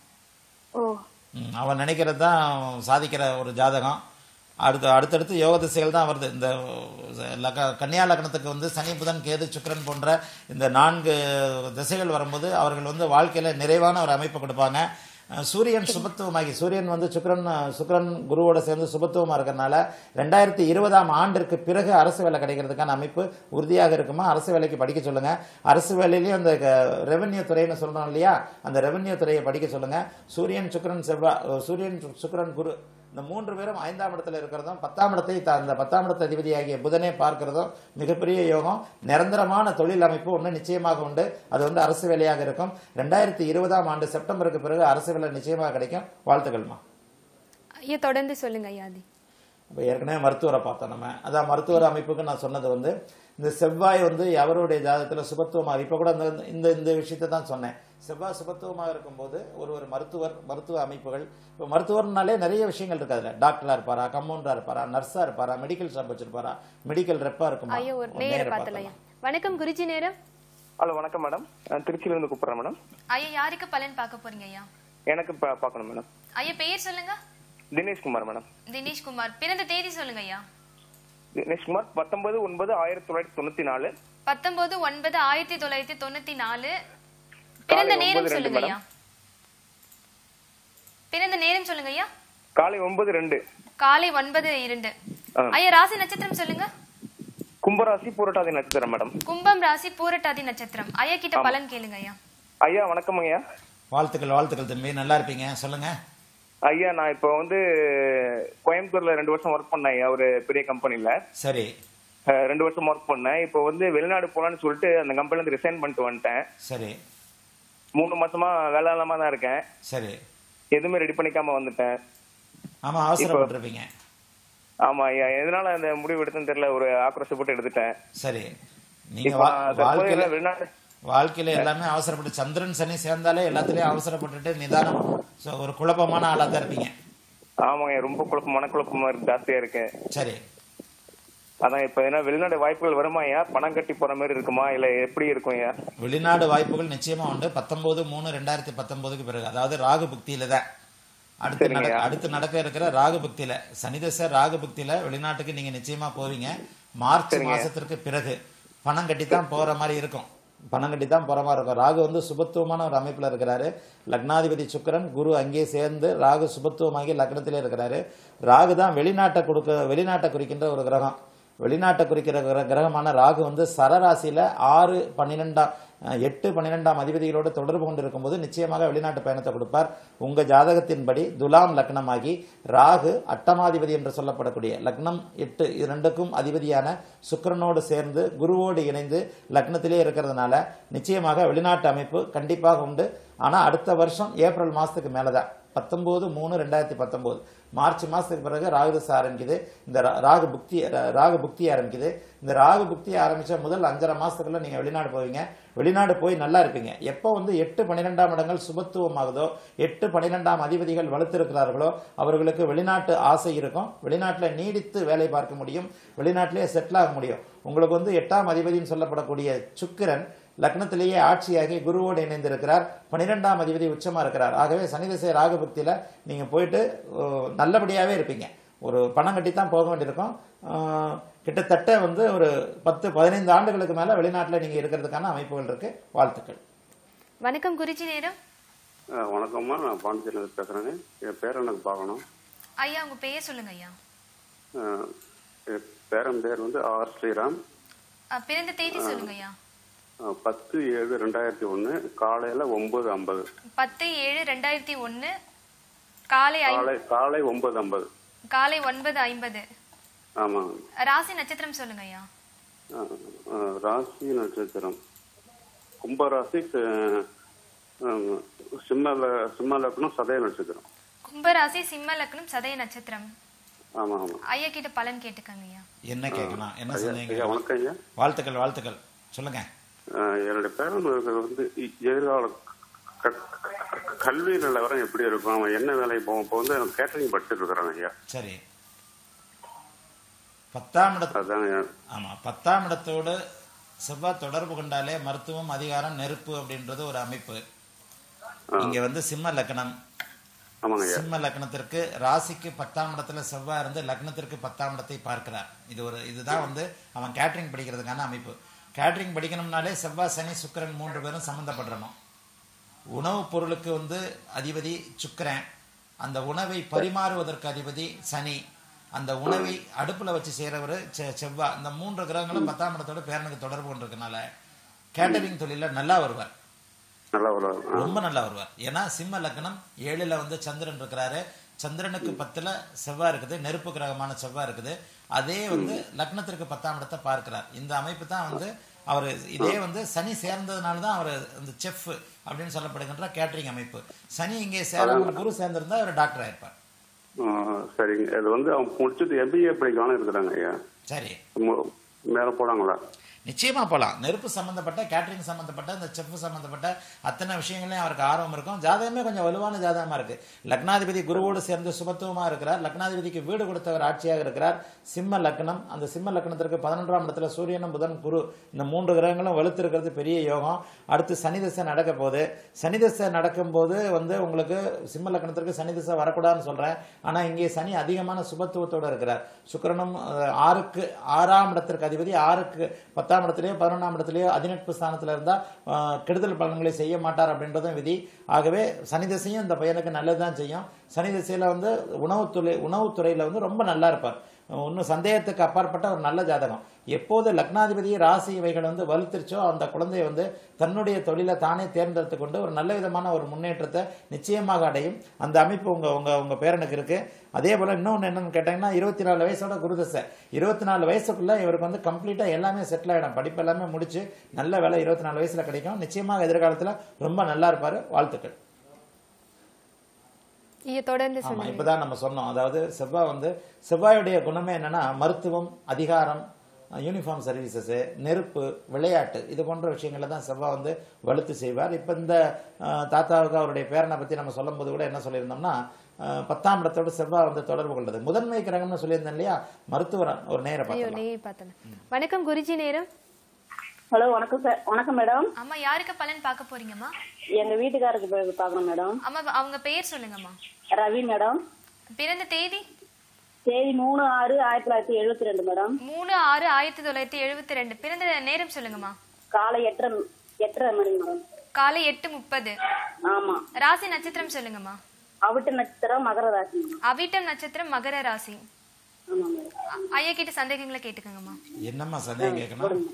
ஓ ம், அவன் நினைக்கிறது தான் சாதிக்கிற ஒரு ஜாதகம் அடுத்து அடுத்தடுத்து யோக திசைகள் தான் வருது இந்த லக கன்னியா லக்னத்துக்கு வந்து சனி புதன் கேது சுக்கிரன் போன்ற இந்த நான்கு திசைகள் வரும்போது அவர்கள் வந்து வாழ்க்கையில நிறைவான ஒரு அமைப்பை கொடுப்பாங்க அஹ் சூரியன் சுபத்துவமாகி சூரியன் வந்து சுக்கிரன் சுக்கிரன் குருவோட சேர்ந்து சுபத்துவமா இருக்கறனால ரெண்டாயிரத்தி இருபதாம் ஆண்டிற்கு பிறகு அரசு வேலை கிடைக்கிறதுக்கான அமைப்பு உறுதியாக இருக்குமா அரசு வேலைக்கு படிக்க சொல்லுங்க அரசு வேலையிலேயும் அந்த ரெவென்யூ துறைன்னு சொல்றோம் இல்லையா அந்த ரெவென்யூ துறையை படிக்க சொல்லுங்க சூரியன் சுக்கிரன் செவ்வாய் அஹ் சூரியன் சு- சுக்கிரன் குரு இந்த மூன்று பேரும் ஐந்தாம் இடத்துல இருக்கிறதும் பத்தாம் இடத்தை த- அந்த பத்தாம் இடத்த அதிபதியாகிய புதனே பார்க்கிறதும் மிகப்பெரிய யோகம் நிரந்தரமான தொழில் அமைப்பு ஒன்று நிச்சயமாக உண்டு அது வந்து அரசு வேலையாக இருக்கும் ரெண்டாயிரத்தி இருபதாம் ஆண்டு செப்டம்பருக்கு பிறகு அரசு வேலை நிச்சயமாக கிடைக்கும் வாழ்த்துக்கள்மா ஐயா தொடர்ந்து சொல்லுங்க ஐயா அது இப்போ ஏற்கனவே மருத்துவரை பார்த்தோம் நம்ம அதான் மருத்துவர் அமைப்புக்கு நான் சொன்னது வந்து இந்த செவ்வாய் வந்து எவருடைய ஜாதகத்தில் சுபத்துவமாக இப்போ கூட இந்த இந்த இந்த விஷயத்தை தான் சொன்னேன் செவ்வாய் சுபத்துவமாக இருக்கும்போது ஒரு ஒரு மருத்துவர் மருத்துவ அமைப்புகள் இப்போ மருத்துவர்னாலே நிறைய விஷயங்கள் இருக்கு அதில் டாக்டராக இருப்பாரா கம்பவுண்டராக இருப்பாரா நர்ஸாக இருப்பாரா மெடிக்கல் ஷாப் வச்சிருப்பாரா மெடிக்கல் ரெப்பாக இருக்குமா ஐயா ஒரு ஒரு நேர நேர பார்த்தல ஐயா வணக்கம் குருஜி நேரம் ஹலோ வணக்கம் மேடம் நான் திருச்சியிலிருந்து கூப்பிடுறேன் மேடம் ஐயா யாருக்கு பலன் பார்க்க போறீங்க ஐயா எனக்கு பா- பார்க்கணும் மேடம் ஐயா பெயர் சொல்லுங்க தினேஷ்குமார் மேடம் தினேஷ்குமார் பிறந்த தேதி சொல்லுங்க ஐயா தினேஷ்குமார் பத்தொன்பது ஒன்பது ஆயிரத்தி தொள்ளாயிரத்தி தொண்ணூத்தி நாலு பத்தொன்பது ஒன்பது ஆயிரத்தி தொள்ளாயிரத்தி தொண்ணூத்தி நாலு பிறந்த காலை நேரம் ஒன்பது ரெண்டு சொல்லுங்க ஐயா பிறந்த நேரம் சொல்லுங்க ஐயா காலை ஒன்பது ரெண்டு காலை ஒன்பது இரண்டு ஆ. ஐயா ராசி நட்சத்திரம் சொல்லுங்க கும்பராசி பூரட்டாதி நட்சத்திரம் மேடம் கும்பம் ராசி பூரட்டாதி நட்சத்திரம் ஐயா கிட்ட பலன் கேளுங்க ஐயா ஐயா வணக்கம் ஐயா வாழ்த்துக்கள் வாழ்த்துக்கள் தம்பி நல்லா இருப்பீங்க சொல்லுங்க ஐயா நான் இப்போ வந்து கோயம்புத்தூர்ல ரெண்டு வருஷம் ஒர்க் பண்ணேன் ஐயா ஒரு பெரிய கம்பெனில சரி ரெண்டு வருஷம் ஒர்க் பண்ணேன் இப்போ வந்து வெளிநாடு போலான்னு சொல்லிட்டு அந்த கம்பெனில இருந்து ரிசைன் பண்ணிட்டு வந்துட்டேன் சரி மூணு மாசமா வேலை இல்லாம தான் இருக்கேன் சரி எதுவுமே ரெடி பண்ணிக்காம வந்துட்டேன் ஆமா அவசரப்பட்டிருப்பீங்க ஆமா ஐயா எதனால அந்த முடிவு எடுத்தேன்னு தெரியல ஒரு ஆக்ரோஷப்பட்டு எடுத்துட்டேன் சரி நீங்க இப்போ வா- நான் தற்போது வாழ்க்கையில எல்லாம் வெளிநாடு வாழ்க்கையில எல்லாமே அவசரப்பட்டு சந்திரன் சனி சேர்ந்தாலே எல்லாத்துலயும் அவசரப்பட்டுட்டு நிதானம் so ஒரு குழப்பமான ஆளா தான் இருப்பீங்க ஆமாங்க ரொம்ப குழப்பம் மனக்குழப்பமா இருக்கு ஜாஸ்தியா இருக்கு சரி அதான் இப்ப என்ன வெளிநாடு வாய்ப்புகள் வருமா ஐயா பணம் கட்டி போற மாதிரி இருக்குமா இல்ல எப்படி இருக்கும் ஐயா வெளிநாடு வாய்ப்புகள் நிச்சயமா உண்டு பத்தொன்பது மூணு ரெண்டாயிரத்தி பத்தொன்பதுக்கு பிறகு அதாவது ராகு புக்தியில தான் அடுத்து சரிங்க. நட- அடுத்து நடக்க இருக்கிற ராகு புக்தியில சனிதச ராகு புக்தியில வெளிநாட்டுக்கு நீங்க நிச்சயமா போவீங்க மார்ச் மாசத்திற்கு பிறகு பணம் கட்டி தான் போற மாதிரி இருக்கும் பணம் கட்டி தான் போற மாதிரி இருக்கும் ராகு வந்து சுபத்துவமான ஒரு அமைப்புல இருக்கிறாரு லக்னாதிபதி சுக்கிரன் குரு அங்கே சேர்ந்து ராகு சுபத்துவமாகி லக்னத்திலே இருக்கிறாரு ராகு தான் வெளிநாட்டை கொடுக்க வெளிநாட்டை குறிக்கின்ற ஒரு கிரகம் வெளிநாட்டை குறிக்கிற கிர- கிரகமான ராகு வந்து சரராசியில ஆறு பன்னிரெண்டாம் அஹ், எட்டு பன்னிரெண்டாம் அதிபதிகளோடு தொடர்பு கொண்டு இருக்கும்போது நிச்சயமாக வெளிநாட்டு பயணத்தை கொடுப்பார் உங்க ஜாதகத்தின்படி துலாம் லக்னமாகி ராகு அட்டமாதிபதி என்று சொல்லப்படக்கூடிய லக்னம் எட்டு இது ரெண்டுக்கும் அதிபதியான சுக்கிரனோடு சேர்ந்து குருவோடு இணைந்து லக்னத்திலே இருக்கிறதுனால நிச்சயமாக வெளிநாட்டு அமைப்பு கண்டிப்பாக உண்டு ஆனா அடுத்த வருஷம் ஏப்ரல் மாசத்துக்கு மேலதான் பத்தொன்பது மூணு ரெண்டாயிரத்தி பத்தொன்பது மார்ச் மாசத்துக்கு பிறகு ராகு தசை ஆரம்பிக்குது இந்த ரா- ராகு புக்தி ரா- ராகு புக்தி ஆரம்பிக்குது இந்த ராகு புக்தி ஆரம்பிச்ச முதல் அஞ்சரை மாசத்துக்குள்ள நீங்க வெளிநாடு போவீங்க வெளிநாடு போய் நல்லா இருப்பீங்க எப்போ வந்து எட்டு பன்னிரெண்டாம் இடங்கள் சுபத்துவமாகுதோ எட்டு பன்னிரெண்டாம் அதிபதிகள் வலுத்திருக்கிறார்களோ அவர்களுக்கு வெளிநாட்டு ஆசை இருக்கும் வெளிநாட்டில் நீடித்து வேலை பார்க்க முடியும் வெளிநாட்டிலேயே செட்டில் ஆக முடியும் உங்களுக்கு வந்து எட்டாம் அதிபதின்னு சொல்லப்படக்கூடிய சுக்கிரன் லக்னத்திலேயே ஆட்சியாகி குருவோடு இணைந்திருக்கிறார் பன்னிரெண்டாம் அதிபதி உச்சமா இருக்கிறார் ஆகவே சனிதிசை ராகுபக்தியில நீங்க போயிட்டு அஹ், நல்லபடியாவே இருப்பீங்க ஒரு பணம் கட்டி தான் போக வேண்டியிருக்கும் அஹ், கிட்டத்தட்ட வந்து ஒரு பத்து பதினைந்து ஆண்டுகளுக்கு மேல வெளிநாட்டுல நீங்க இருக்கிறதுக்கான அமைப்புகள் இருக்கு வாழ்த்துக்கள் வணக்கம் குருஜி நேரம் ஆ, வணக்கம்மா நான் பாண்டிச்சேரியிலிருந்து பேசுறேங்க என் பேர் எனக்கு பார்க்கணும் ஐயா உங்க பெயர் சொல்லுங்க ஐயா ஆ, என் பேரன் பேர் வந்து ஆர் ஸ்ரீராம் அஹ், பிறந்த தேதி சொல்லுங்க ஐயா ஆ, பத்து ஏழு ரெண்டாயிரத்தி ஒன்று காலையில் ஒம்பது ஐம்பது பத்து ஏழு ரெண்டாயிரத்தி ஒன்னு காலை ஐ- காலை காலை ஒன்பது ஐம்பது காலை ஒன்பது ஐம்பது ஆமாங்க ராசி நட்சத்திரம் சொல்லுங்க ஐயா ஆ, ஆ, ராசி நட்சத்திரம் கும்பராசி சி- ஆ, சிம்ம ல- சிம்ம லக்னம் சதய நட்சத்திரம் கும்பராசி சிம்ம லக்னம் சதய நட்சத்திரம் ஆமா ஆமா ஐயா கிட்ட பலன் கேட்டுக்கங்க ஐயா என்ன கேட்கணும் என்ன ஐயா சொன்னீங்க வணக்கம் ஐயா வாழ்த்துக்கள் வாழ்த்துக்கள் சொல்லுங்க ஆ, என்னுடைய பேரன் வந்து இ- எதிர்கால க- க- கல்வி நிலவரம் எப்படி இருக்கும் அவன் என்ன வேலைக்கு போவான் இப்போ வந்து எனக்கு கேட்டரிங் படிச்சுட்டு இருக்கிறான் ஐயா சரி பத்தாம் இடத்து அதான் ஐயா. ஆமா பத்தாம் இடத்தோடு செவ்வாய் தொடர்பு கொண்டாலே மருத்துவம் அதிகாரம் நெருப்பு அப்படின்றது ஒரு அமைப்பு இங்க வந்து சிம்ம லக்னம் ஆமாங்க ஐயா சிம்ம லக்னத்திற்கு ராசிக்கு பத்தாம் இடத்துல செவ்வாய் இருந்து லக்னத்திற்கு பத்தாம் இடத்தை பார்க்கிறார் இது ஒரு இதுதான் வந்து அவன் கேட்டரிங் படிக்கிறதுக்கான அமைப்பு கேட்டரிங் படிக்கணும்னாலே செவ்வாய் சனி சுக்கிரன் மூன்று பேரும் சம்மந்தப்படணும் உணவுப் பொருளுக்கு வந்து அதிபதி சுக்கிரன் அந்த உணவை பரிமாறுவதற்கு அதிபதி சனி அந்த உணவை அடுப்புல வச்சு செய்யறவர் செவ்வாய் இந்த மூன்று கிரகங்களும் பத்தாம் இடத்தோட பேரனுக்கு தொடர்பு கொண்டிருக்கனால கேட்டரிங் தொழில நல்லா வருவார் நல்லா ஒரு ரொம்ப நல்லா வருவார் ஏன்னா சிம்ம லக்னம் ஏழுல வந்து சந்திரன் இருக்கிறாரு சந்திரனுக்கு பத்துல செவ்வாய் இருக்குது நெருப்பு கிரகமான செவ்வாய் இருக்குது அதே வந்து லக்னத்திற்கு பத்தாம் இடத்தை பார்க்கிறார் இந்த அமைப்பு தான் வந்து அவர் இதே வந்து சனி சேர்ந்ததுனால தான் அவர் இந்த செஃப் அப்படின்னு சொல்லப்படுகின்ற கேட்டரிங் அமைப்பு சனி இங்கே சேராமல் குரு சேர்ந்திருந்தா அவர் டாக்டர் ஆயிருப்பார் ஆ, சரிங்க இது வந்து அவன் முடிச்சுட்டு எம்பிஏ படிக்கலாம்னு இருக்கிறாங்க ஐயா சரி மு- மேல போலாங்களா நிச்சயமா போலாம் நெருப்பு சம்பந்தப்பட்ட கேட்டரிங் சம்பந்தப்பட்ட இந்த செஃப் சம்பந்தப்பட்ட அத்தனை விஷயங்களையும் அவருக்கு ஆர்வம் இருக்கும் ஜாதகமே கொஞ்சம் வலுவான ஜாதகமா இருக்கு லக்னாதிபதி குருவோடு சேர்ந்து சுபத்துவமா இருக்கிறார் லக்னாதிபதிக்கு வீடு கொடுத்தவர் ஆட்சியாக இருக்கிறார் சிம்ம லக்னம் அந்த சிம்ம லக்னத்திற்கு பதினொன்றாம் இடத்துல சூரியனும் புதன் குரு இந்த மூன்று கிரகங்களும் வலுத்திருக்கிறது பெரிய யோகம் அடுத்து சனி திசை நடக்க போகுது சனி திசை நடக்கும்போது வந்து உங்களுக்கு சிம்ம லக்னத்திற்கு சனி திசை வரக்கூடாதுன்னு சொல்றேன் ஆனா இங்கே சனி அதிகமான சுபத்துவத்தோட இருக்கிறார் சுக்கிரனும் அஹ், ஆறுக்கு ஆறாம் இடத்திற்கு அதிபதி ஆறுக்கு பத்தாம் இடத்துலயோ பதினொன்றாம் இடத்துலயோ அதிநட்பு ஸ்தானத்துல இருந்தா அஹ், கெடுதல் பலன்களை செய்ய மாட்டார் அப்படின்றதும் விதி ஆகவே சனி திசையும் இந்த பையனுக்கு நல்லதுதான் செய்யும் சனி திசையில வந்து உணவுத்துறை உணவுத்துறையில வந்து ரொம்ப நல்லா இருப்பார் இன்னும் சந்தேகத்துக்கு அப்பாற்பட்ட ஒரு நல்ல ஜாதகம் எப்போது லக்னாதிபதி ராசி இவைகள் வந்து வலுத்திருச்சோ அந்த குழந்தை வந்து தன்னுடைய தொழிலை தானே தேர்ந்தெடுத்து கொண்டு ஒரு நல்ல விதமான ஒரு முன்னேற்றத்தை நிச்சயமாக அடையும் அந்த அமைப்பு உங்க உங்க உங்க பேரனுக்கு இருக்கு அதே போல இன்னொன்று என்னன்னு கேட்டீங்கன்னா இருபத்தி நாலு வயசோட குருதசை இருபத்தி நாலு வயசுக்குள்ள இவருக்கு வந்து கம்ப்ளீட்டா எல்லாமே செட்டில் ஆயிடும் படிப்பு எல்லாமே முடிச்சு நல்ல வேலை இருபத்தி நாலு வயசுல கிடைக்கும் நிச்சயமாக எதிர்காலத்துல ரொம்ப நல்லா இருப்பாரு வாழ்த்துக்கள் ஐயா தொடர்ந்து ஆமா சொல்லுங்க இப்பதான் நம்ம சொன்னோம் அதாவது செவ்வாய் வந்து செவ்வாயுடைய குணமே என்னன்னா மருத்துவம் அதிகாரம் யூனிஃபார்ம் சர்வீசஸ் நெருப்பு விளையாட்டு இது போன்ற விஷயங்களை தான் செவ்வாய் வந்து வலுத்து செய்வார் இப்ப இந்த அஹ், தாத்தாவுக்கு அவருடைய பேரனை பத்தி நம்ம சொல்லும்போது கூட என்ன சொல்லியிருந்தோம்னா அஹ், பத்தாம் இடத்தோட செவ்வாய் வந்து தொடர்பு கொண்டது முதன்மை கிரகம்னு சொல்லியிருந்தேன் இல்லையா மருத்துவர் ஒரு நேர ஐயோ பார்த்தலாம் நெய் பார்த்தல வணக்கம் குருஜி நேரம் ஹலோ வணக்கம் சார் வணக்கம் மேடம் அம்மா யாருக்கு பலன் பார்க்க போறீங்கம்மா எங்க வீட்டுக்காருக்கு போய் பார்க்கணும் மேடம் அம்மா அவங்க பெயர் சொல்லுங்கம்மா ரவி மேடம் பிறந்த தேதி தேதி மூணு ஆறு ஆயிரத்தி தொள்ளாயிரத்தி எழுபத்தி ரெண்டு மேடம் மூணு ஆறு ஆயிரத்தி தொள்ளாயிரத்தி எழுபத்தி ரெண்டு பிறந்த நேரம் சொல்லுங்கம்மா காலை எட்டரை எட்டரை மணி மேடம் காலை எட்டு முப்பது ஆமா ராசி நட்சத்திரம் சொல்லுங்கம்மா அவிட்ட நட்சத்திரம் மகர ராசி மேடம் அவிட்டம் நட்சத்திரம் மகர ராசி ஆமா மேடம் அ- ஐயா கிட்ட சந்தேகங்களை கேட்டுக்கோங்கம்மா என்னம்மா சந்தேகம் கேட்கணும்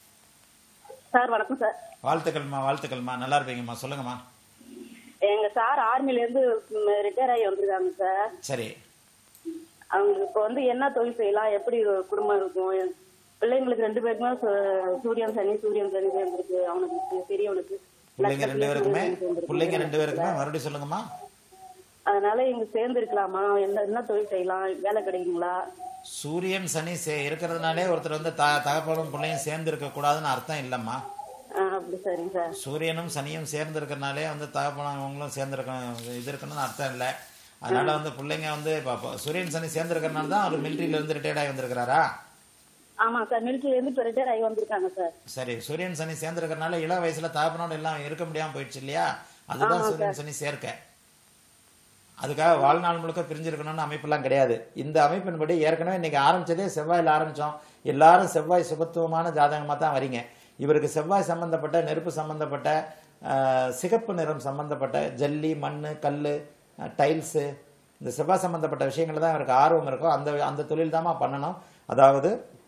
சார் வணக்கம் சார் வாழ்த்துக்கள்மா வாழ்த்துக்கள்மா நல்லா இருப்பீங்கம்மா சொல்லுங்கம்மா எங்க சார் ஆர்மில இருந்து ரிட்டையர் ஆகி வந்திருக்காங்க சார் சரி அவங்க இப்ப வந்து என்ன தொழில் செய்யலாம் எப்படி ஒரு குடும்பம் இருக்கும் பிள்ளைங்களுக்கு ரெண்டு பேருக்குமே சு- சூரியன் சனி சூரியன் சனி சேர்ந்துருக்கு அவனுக்கு பெரியவனுக்கு பிள்ளைங்க ரெண்டு பேருக்குமே சூரியன் சேர்ந்திருக்கு. பிள்ளைங்க ரெண்டு பேருக்குமே மறுபடியும் சொல்லுங்கம்மா அதனால இங்க சேர்ந்து இருக்கலாமா என்ன என்ன தொழில் செய்யலாம் வேலை கிடைக்குங்களா சூரியன் சனி சே- இருக்கிறதுனாலே ஒருத்தர் வந்து த தகப்பனும் பிள்ளையும் சேர்ந்து இருக்க கூடாதுன்னு அர்த்தம் இல்லம்மா ஆ, அப்படி சரிங்க சார் சூரியனும் சனியும் சேர்ந்து இருக்கிறனாலே வந்து தகப்பனும் இவங்களும் சேர்ந்து இருக்கணும் இது இருக்கணும்னு அர்த்தம் இல்லை அதனால வந்து பிள்ளைங்க வந்து இப்போ இப்போ சூரியன் சனி சேர்ந்து இருக்கிறனால தான் அவர் மிலிட்ரியில இருந்து ரிட்டையர்ட் ஆகி வந்திருக்கிறாரா ஆமா சார் மிலிட்டரில இருந்து இப்ப ரிட்டையர் ஆகி வந்திருக்காங்க சார் சரி சூரியன் சனி சேர்ந்து இருக்கிறனால இளம் வயசுல தகப்பனோட எல்லாம் இருக்க முடியாம போயிடுச்சு இல்லையா அதுதான் சூரியன் சனி சேர்க்க அதுக்காக வாழ்நாள் முழுக்க பிரிஞ்சிருக்கணும்னு அமைப்பெல்லாம் கிடையாது இந்த அமைப்பின்படி ஏற்கனவே இன்னைக்கு ஆரம்பிச்சதே செவ்வாயில் ஆரம்பிச்சோம் எல்லாரும் செவ்வாய் சுபத்துவமான ஜாதகமா தான் வரீங்க இவருக்கு செவ்வாய் சம்பந்தப்பட்ட நெருப்பு சம்பந்தப்பட்ட ஆஹ், சிகப்பு நிறம் சம்பந்தப்பட்ட ஜல்லி மண் கல் டைல்ஸு இந்த செவ்வாய் சம்பந்தப்பட்ட விஷயங்கள் தான் இவருக்கு ஆர்வம் இருக்கும் அந்த அந்த தொழில் தாம்மா பண்ணணும் அதாவது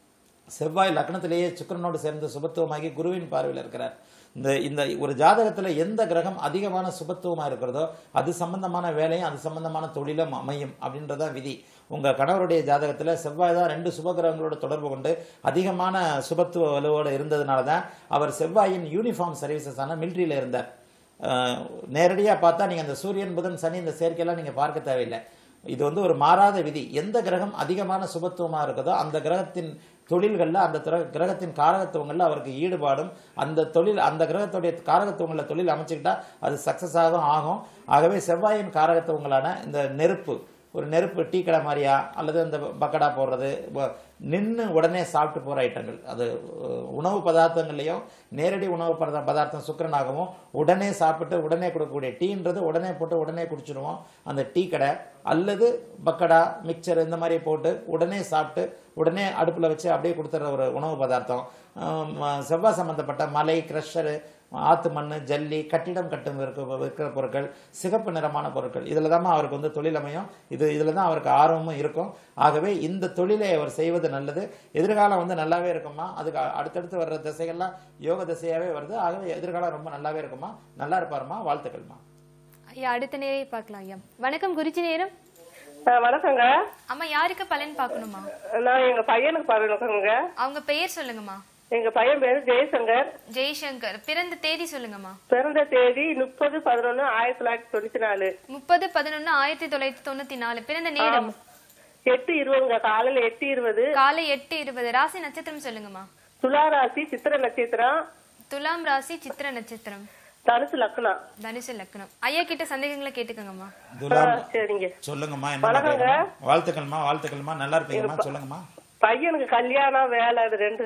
செவ்வாய் லக்னத்திலேயே சுக்கிரனோடு சேர்ந்து சுபத்துவமாகி குருவின் பார்வையில் இருக்கிறார் இந்த இந்த ஒரு ஜாதகத்துல எந்த கிரகம் அதிகமான சுபத்துவமா இருக்கிறதோ அது சம்பந்தமான வேலையும் அது சம்பந்தமான தொழிலும் அமையும் அப்படின்றதா விதி உங்க கணவருடைய ஜாதகத்துல செவ்வாய் தான் ரெண்டு சுப கிரகங்களோட தொடர்பு கொண்டு அதிகமான சுபத்துவ வலுவோடு இருந்ததுனால தான் அவர் செவ்வாயின் யூனிஃபார்ம் சர்வீசஸ் ஆன மிலிட்ரியில இருந்தார் அஹ், நேரடியா பார்த்தா நீங்க அந்த சூரியன் புதன் சனி இந்த சேர்க்கையெல்லாம் நீங்க பார்க்க தேவையில்லை இது வந்து ஒரு மாறாத விதி எந்த கிரகம் அதிகமான சுபத்துவமா இருக்குதோ அந்த கிரகத்தின் தொழில்கள்ல அந்த திர- கிரகத்தின் காரகத்துவங்கள்ல அவருக்கு ஈடுபாடும் அந்த தொழில் அந்த கிரகத்துடைய காரகத்துவங்களை தொழில் அமைச்சுக்கிட்டா அது சக்சஸ் ஆகும் ஆகும் ஆகவே செவ்வாயின் காரகத்துவங்களான இந்த நெருப்பு ஒரு நெருப்பு டீ கடை மாதிரியா அல்லது அந்த பக்கடா போடுறது நின்று உடனே சாப்பிட்டு போகிற ஐட்டங்கள் அது அஹ், உணவு பதார்த்தங்கள்லையும் நேரடி உணவு பதா- பதார்த்தம் சுக்கரனாகவும் உடனே சாப்பிட்டு உடனே கொடுக்கக்கூடிய டீன்றது உடனே போட்டு உடனே குடிச்சிடுவோம் அந்த டீ கடை அல்லது பக்கடா மிக்சர் இந்த மாதிரி போட்டு உடனே சாப்பிட்டு உடனே அடுப்பில் வச்சு அப்படியே கொடுத்துற ஒரு உணவு பதார்த்தம் ஆம், செவ்வாய் சம்பந்தப்பட்ட மலை க்ரஷரு ஆத்து மண் ஜல்லி கட்டிடம் கட்டும் இருக்க இருக்கிற பொருட்கள் சிகப்பு நிறமான பொருட்கள் இதில் தான் அவருக்கு வந்து தொழில் அமையும் இது இதில் தான் அவருக்கு ஆர்வமும் இருக்கும் ஆகவே இந்த தொழிலை அவர் செய்வது நல்லது எதிர்காலம் வந்து நல்லாவே இருக்குமா அதுக்கு அ- அடுத்தடுத்து வர்ற திசைகள்லாம் யோக திசையாகவே வருது ஆகவே எதிர்காலம் ரொம்ப நல்லாவே இருக்குமா நல்லா இருப்பாருமா வாழ்த்துக்கள்மா ஐயா அடுத்த நேரே பார்க்கலாம் ஐயா வணக்கம் குருஜி நேரம் ஆ, வணக்கங்க அம்மா யாருக்கு பலன் பார்க்கணுமா நான் எங்க பையனுக்கு பாருங்க அவங்க பெயர் சொல்லுங்கம்மா எங்க பையன் பேரு ஜெயசங்கர் ஜெய்சங்கர் பிறந்த தேதி சொல்லுங்கம்மா பிறந்த தேதி முப்பது பதினொன்னு ஆயிரத்தி தொள்ளாயிரத்தி தொண்ணூத்தி நாலு முப்பது பதினொன்னு ஆயிரத்தி தொள்ளாயிரத்தி தொண்ணூத்தி நாலு பிறந்த நேரம் எட்டு இருபதுங்க காலையில எட்டு இருபது காலை எட்டு இருபது ராசி நட்சத்திரம் சொல்லுங்கம்மா துலா ராசி சித்திர நட்சத்திரம் துலாம் ராசி சித்திர நட்சத்திரம் தனுசு லக்னம் தனுசு லக்னம் ஐயா கிட்ட சந்தேகங்களை கேட்டுக்கோங்கம்மா துலாம் சரிங்க சொல்லுங்கம்மா என்ன வணக்கங்க. கேட்கணும்? வாழ்த்துக்கள்மா வாழ்த்துக்கள்மா நல்லா இருப்பீங்கம்மா சொல்லுங்கம்மா பையனுக்கு கல்யாணம் வேலை அது ரெண்டு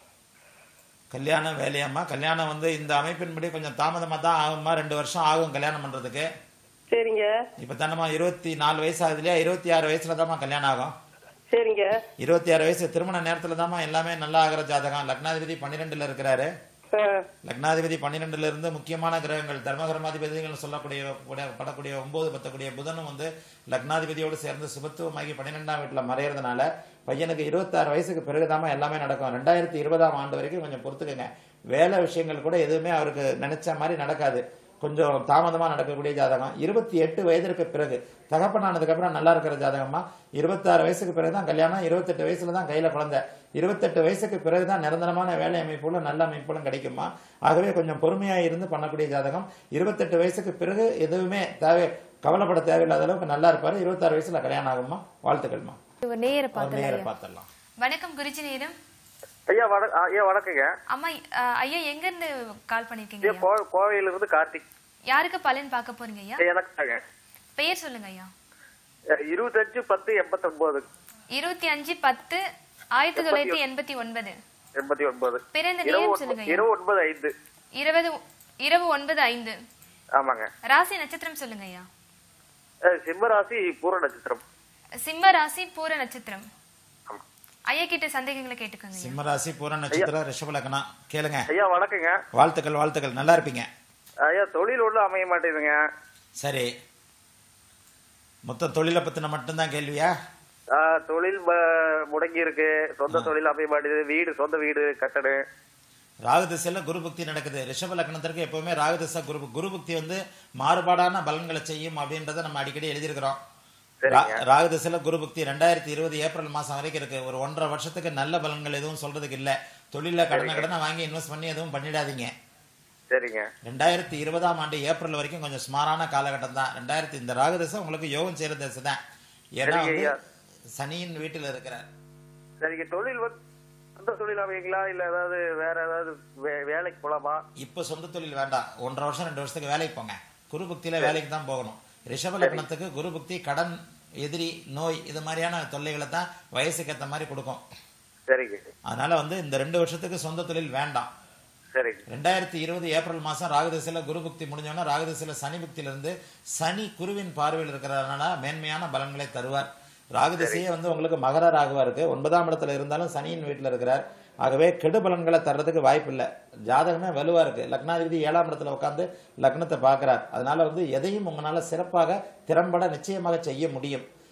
கல்யாணம் வேலையாம்மா கல்யாணம் வந்து இந்த அமைப்பின்படி கொஞ்சம் தாமதமா தான் ஆகுமா ரெண்டு வருஷம் ஆகும் கல்யாணம் பண்றதுக்கு சரிங்க இப்ப தானம்மா இருபத்தி நாலு வயசு ஆகுது இல்லையா இருபத்தி ஆறு வயசுல தாம்மா கல்யாணம் ஆகும் சரிங்க இருபத்தி ஆறு வயசு திருமண நேரத்துல தாம்மா எல்லாமே நல்லா ஆகிற ஜாதகம் லக்னாதிபதி பன்னிரெண்டுல இருக்கிறாரு ஆ, லக்னாதிபதி பன்னிரெண்டுல இருந்து முக்கியமான கிரகங்கள் தர்மகரமாதிபதிகள் சொல்லக்கூடிய கூடிய- படக்கூடிய ஒன்பது பத்தக்கூடிய புதனும் வந்து லக்னாதிபதியோடு சேர்ந்து சுபத்துவமாகி பன்னிரெண்டாம் வீட்டுல மறையறதுனால பையனுக்கு இருபத்தாறு வயசுக்கு பிறகுதாம்மா எல்லாமே நடக்கும் ரெண்டாயிரத்தி இருபதாம் ஆண்டு வரைக்கும் கொஞ்சம் பொறுத்துக்கங்க வேலை விஷயங்கள் கூட எதுவுமே அவருக்கு நினைச்ச மாதிரி நடக்காது கொஞ்சம் தாமதமா நடக்கக்கூடிய ஜாதகம் இருபத்தி எட்டு வயதிற்கு பிறகு தகப்பனானதுக்கு அப்புறம் நல்லா இருக்கிற ஜாதகமா இருபத்தாறு வயசுக்கு பிறகுதான் கல்யாணம் இருபத்தெட்டு வயசுல தான் கையில குழந்தை இருபத்தெட்டு வயசுக்கு பிறகுதான் நிரந்தரமான வேலை அமைப்புகளும் நல்ல அமைப்புகளும் கிடைக்குமா ஆகவே கொஞ்சம் பொறுமையா இருந்து பண்ணக்கூடிய ஜாதகம் இருபத்தெட்டு வயசுக்கு பிறகு எதுவுமே தேவை கவலைப்பட தேவையில்லாத அளவுக்கு நல்லா இருப்பாரு இருபத்தாறு வயசுல கல்யாணம் ஆகுமா வாழ்த்துக்கள்மா ஒரு நேர ஒரு பார்த்தலாம் நேர ஐயா பார்த்துடலாம் வணக்கம் குருஜி நேரம் ஐயா வண- ஆ, ஐயா வணக்கங்க அம்மா அஹ், ஐயா எங்க இருந்து கால் பண்ணிருக்கீங்க ஐயா ஐயா கோ- கோவையில இருந்து கார்த்திக் யாருக்கு பலன் பார்க்க போறீங்க ஐயா எனக்கு தாங்க பெயர் சொல்லுங்க ஐயா இருபத்தஞ்சு பத்து எண்பத்தொன்பது இருபத்தி அஞ்சு பத்து ஆயிரத்தி தொள்ளாயிரத்தி எண்பத்தி ஒன்பது எண்பத்தி ஒன்பது பிறந்த இரவு நேரம் ஒன்பது- சொல்லுங்க ஐயா இரவு ஒன்பது ஐந்து இருபது இரவு ஒன்பது ஐந்து ஆமாங்க ராசி நட்சத்திரம் சொல்லுங்க ஐயா அஹ் சிம்மராசி பூர நட்சத்திரம் சிம்ம ராசி பூர நட்சத்திரம் ஐயா கிட்ட சந்தேகங்களை கேட்டுக்கோங்க ஐயா. சிம்மராசி பூர நட்சத்திரம் ரிஷப லக்னம் கேளுங்க ஐயா வணக்கங்க வாழ்த்துக்கள் வாழ்த்துக்கள் நல்லா இருப்பீங்க ஐயா தொழில் ஒன்றும் அமைய மாட்டேங்குதுங்க சரி மொத்த தொழிலை பத்தின மட்டும்தான் கேள்வியா ஆஹ் தொழில் ம- முடங்கி இருக்கு சொந்த தொழில் அமைய மாட்டேங்குது வீடு சொந்த வீடு கட்டணும் ராகுதிசையில் குருபக்தி நடக்குது ரிஷப லக்னத்திற்கு எப்பவுமே ராகுதிசை குரு குருபக்தி வந்து மாறுபாடான பலன்களை செய்யும் அப்படின்றத நம்ம அடிக்கடி எழுதியிருக்கிறோம் சரிங்க. ரா- ராகுதிசையில குருபக்தி ரெண்டாயிரத்தி இருபது ஏப்ரல் மாசம் வரைக்கும் இருக்கு ஒரு ஒன்றரை வருஷத்துக்கு நல்ல பலன்கள் எதுவும் சொல்றதுக்கு இல்ல தொழில கடனை கடனை வாங்கி இன்வெஸ்ட் பண்ணி எதுவும் பண்ணிடாதீங்க சரிங்க ரெண்டாயிரத்தி இருபதாம் ஆண்டு ஏப்ரல் வரைக்கும் கொஞ்சம் சுமாரான காலகட்டம் தான் ரெண்டாயிரத்தி இந்த ராகுதிசை உங்களுக்கு யோகம் செய்யற திசை தான் ஏன்னா சரிங்க வந்து ஐயா. சனியின் வீட்டில் இருக்கிறார் சரிங்க தொழில் வந்து சொந்த தொழில் அமைங்களா இல்ல ஏதாவது வேற ஏதாவது வே- வேலைக்கு போலாமா இப்ப சொந்த தொழில் வேண்டாம் ஒன்றரை வருஷம் ரெண்டு வருஷத்துக்கு வேலைக்கு போங்க குரு பக்தியில வேலைக்கு தான் போகணும் ரிஷப லக்னத்துக்கு குரு பக்தி கடன் எதிரி நோய் இது மாதிரியான தொல்லைகளை தான் வயசுக்கு ஏத்த மாதிரி கொடுக்கும் சரிங்க அதனால வந்து இந்த ரெண்டு வருஷத்துக்கு சொந்த தொழில் வேண்டாம் சரிங்க ரெண்டாயிரத்தி இருபது ஏப்ரல் மாசம் ராகுதிசையில குரு பக்தி முடிஞ்சோன்னா ராகுதிசையில சனி பக்தியில இருந்து சனி குருவின் பார்வையில் இருக்கிறதுனால மேன்மையான பலன்களை தருவார் ராகுதிசையே வந்து உங்களுக்கு மகர ராகுவா இருக்கு ஒன்பதாம் இடத்துல இருந்தாலும் சனியின் வீட்டில் இருக்கிறார் ஆகவே கெடு பலன்களை தர்றதுக்கு வாய்ப்பு இல்லை ஜாதகமே வலுவா இருக்கு லக்னாதிபதி ஏழாம் இடத்துல உட்காந்து லக்னத்தை பார்க்கிறார் அதனால வந்து எதையும் உங்களால சிறப்பாக திறம்பட நிச்சயமாக செய்ய முடியும்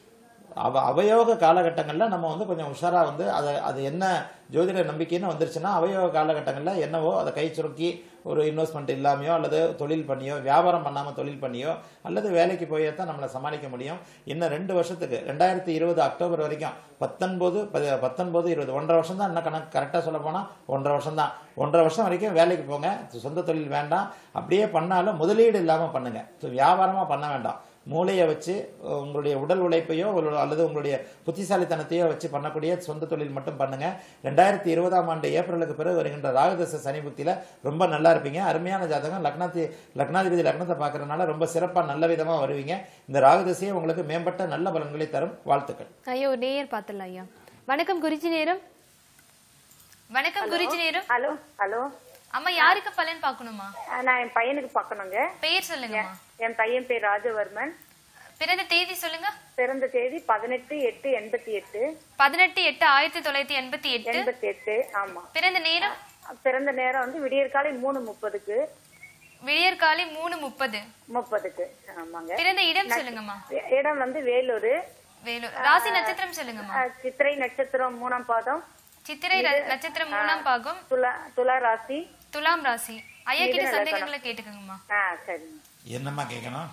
அவ அவயோக காலகட்டங்களில் நம்ம வந்து கொஞ்சம் உஷாரா வந்து அதை அது என்ன ஜோதிட நம்பிக்கைன்னு வந்துருச்சுன்னா அவயோக காலகட்டங்களில் என்னவோ அதை கை சுருக்கி ஒரு இன்வெஸ்ட்மெண்ட் இல்லாமையோ அல்லது தொழில் பண்ணியோ வியாபாரம் பண்ணாமல் தொழில் பண்ணியோ அல்லது வேலைக்கு போயே தான் நம்மளை சமாளிக்க முடியும் இன்னும் ரெண்டு வருஷத்துக்கு ரெண்டாயிரத்தி இருபது அக்டோபர் வரைக்கும் பத்தொன்பது ப- பத்தொன்பது இருபது ஒன்றரை வருஷம் தான் என்ன கணக்கு கரெக்டாக சொல்ல போனால் ஒன்றரை வருஷம் தான் ஒன்றரை வருஷம் வரைக்கும் வேலைக்கு போங்க சொந்த தொழில் வேண்டாம் அப்படியே பண்ணாலும் முதலீடு இல்லாமல் பண்ணுங்க வியாபாரமாக பண்ண வேண்டாம் மூளையை வச்சு அஹ், உங்களுடைய உடல் உழைப்பையோ ஒரு- அல்லது உங்களுடைய புத்திசாலித்தனத்தையோ வச்சு பண்ணக்கூடிய சொந்த தொழில் மட்டும் பண்ணுங்க ரெண்டாயிரத்தி இருபதாம் ஆண்டு ஏப்ரலுக்கு பிறகு வருகின்ற ராகதச சனி புக்தியில ரொம்ப நல்லா இருப்பீங்க அருமையான ஜாதகம் லக்னாதி லக்னாதிபதி லக்னத்தை பார்க்கறதுனால ரொம்ப சிறப்பா நல்ல விதமா வருவீங்க இந்த ராகதசையே உங்களுக்கு மேம்பட்ட நல்ல பலன்களை தரும் வாழ்த்துக்கள் ஐயா ஒரு நேயர் பார்த்துடலாம் ஐயா வணக்கம் குருஜி நேரம் வணக்கம் குருஜி நேரம் ஹலோ ஹலோ அம்மா யாருக்கு பலன் பார்க்கணுமா அஹ் நான் என் பையனுக்கு பார்க்கணுங்க பெயர் சொல்லுங்கம்மா என் பையன் பேர் ராஜவர்மன் பிறந்த தேதி சொல்லுங்க பிறந்த தேதி பதினெட்டு எட்டு எண்பத்தி எட்டு பதினெட்டு எட்டு ஆயிரத்தி தொள்ளாயிரத்தி எண்பத்தி எட்டு எண்பத்தி எட்டு ஆமா பிறந்த நேரம் பிறந்த நேரம் வந்து விடியற்காலை மூணு முப்பதுக்கு விடியற்காலை மூணு முப்பது முப்பதுக்கு ஆமாங்க பிறந்த இடம் சொல்லுங்கம்மா இ- இடம் வந்து வேலூர் வேலூர் ராசி நட்சத்திரம் சொல்லுங்கம்மா அஹ் சித்திரை நட்சத்திரம் மூணாம் பாதம் சித்திரை ர- நட்சத்திரம் மூணாம் பாகம் துலா துலா ராசி துலாம் ராசி ஐயா கிட்ட சந்தேகங்களை கேட்டுக்கோங்கம்மா ஆ சரிங்க என்னம்மா கேட்கணும்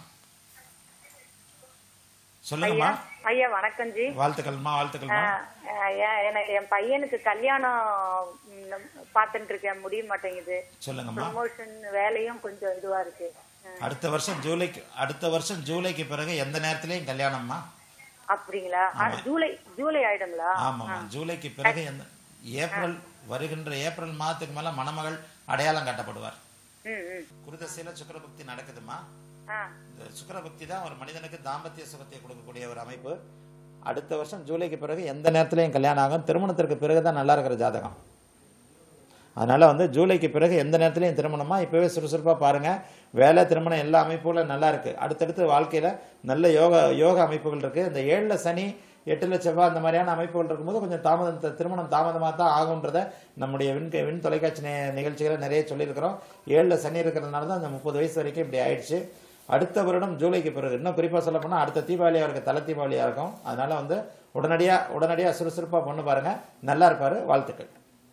சொல்லுங்கம்மா ஐயா வணக்கம் ஜி வாழ்த்துக்கள்மா வாழ்த்துக்கள்மா அஹ் என்- எனக்கு என் பையனுக்கு கல்யாணம் பார்த்துட்டு இருக்கேன் முடிய மாட்டேங்குது சொல்லுங்கம்மா ப்ரமோஷன் வேலையும் கொஞ்சம் இதுவா இருக்கு அடுத்த வருஷம் ஜூலைக்கு அடுத்த வருஷம் ஜூலைக்கு பிறகு எந்த நேரத்திலையும் கல்யாணம்மா அப்படிங்களா ஆ, ஜூலை ஜூலை ஆயிடுங்களா ஆமாம்மா ஜூலைக்கு பிறகு எந்த ஏப்ரல் வருகின்ற ஏப்ரல் மாதத்துக்கு மேல மணமகள் அடையாளம் காட்டப்படுவார் ம் ம் குருதசையில சுக்கரபக்தி நடக்குதுமா ஆ இந்த சுக்கரபக்தி தான் ஒரு மனிதனுக்கு தாம்பத்திய சுகத்தை கொடுக்கக்கூடிய ஒரு அமைப்பு அடுத்த வருஷம் ஜூலைக்கு பிறகு எந்த நேரத்திலையும் கல்யாணம் ஆகும் திருமணத்திற்கு பிறகு தான் நல்லா இருக்கிற ஜாதகம் அதனால வந்து ஜூலைக்கு பிறகு எந்த நேரத்திலையும் திருமணமா இப்பவே சுறுசுறுப்பா பாருங்க வேலை திருமணம் எல்லா அமைப்புகளும் நல்லா இருக்கு அடுத்தடுத்து வாழ்க்கையில நல்ல யோக யோக அமைப்புகள் இருக்கு இந்த ஏழுல சனி எட்டுல செவ்வாய் அந்த மாதிரியான அமைப்புகள் இருக்கும்போது கொஞ்சம் தாமதம் த- திருமணம் தாமதமாக தான் ஆகுன்றத நம்முடைய விண் விண் தொலைக்காட்சி நி- நிகழ்ச்சிகளை நிறைய சொல்லியிருக்கிறோம் ஏழுல சனி இருக்கிறதுனால தான் அந்த முப்பது வயசு வரைக்கும் இப்படி ஆயிடுச்சு அடுத்த வருடம் ஜூலைக்கு பிறகு இன்னும் குறிப்பா சொல்ல போனா அடுத்த தீபாவளியா இருக்கு தலை தீபாவளியா இருக்கும் அதனால வந்து உடனடியா உடனடியா சுறுசுறுப்பா பொண்ணு பாருங்க நல்லா இருப்பாரு வாழ்த்துக்கள்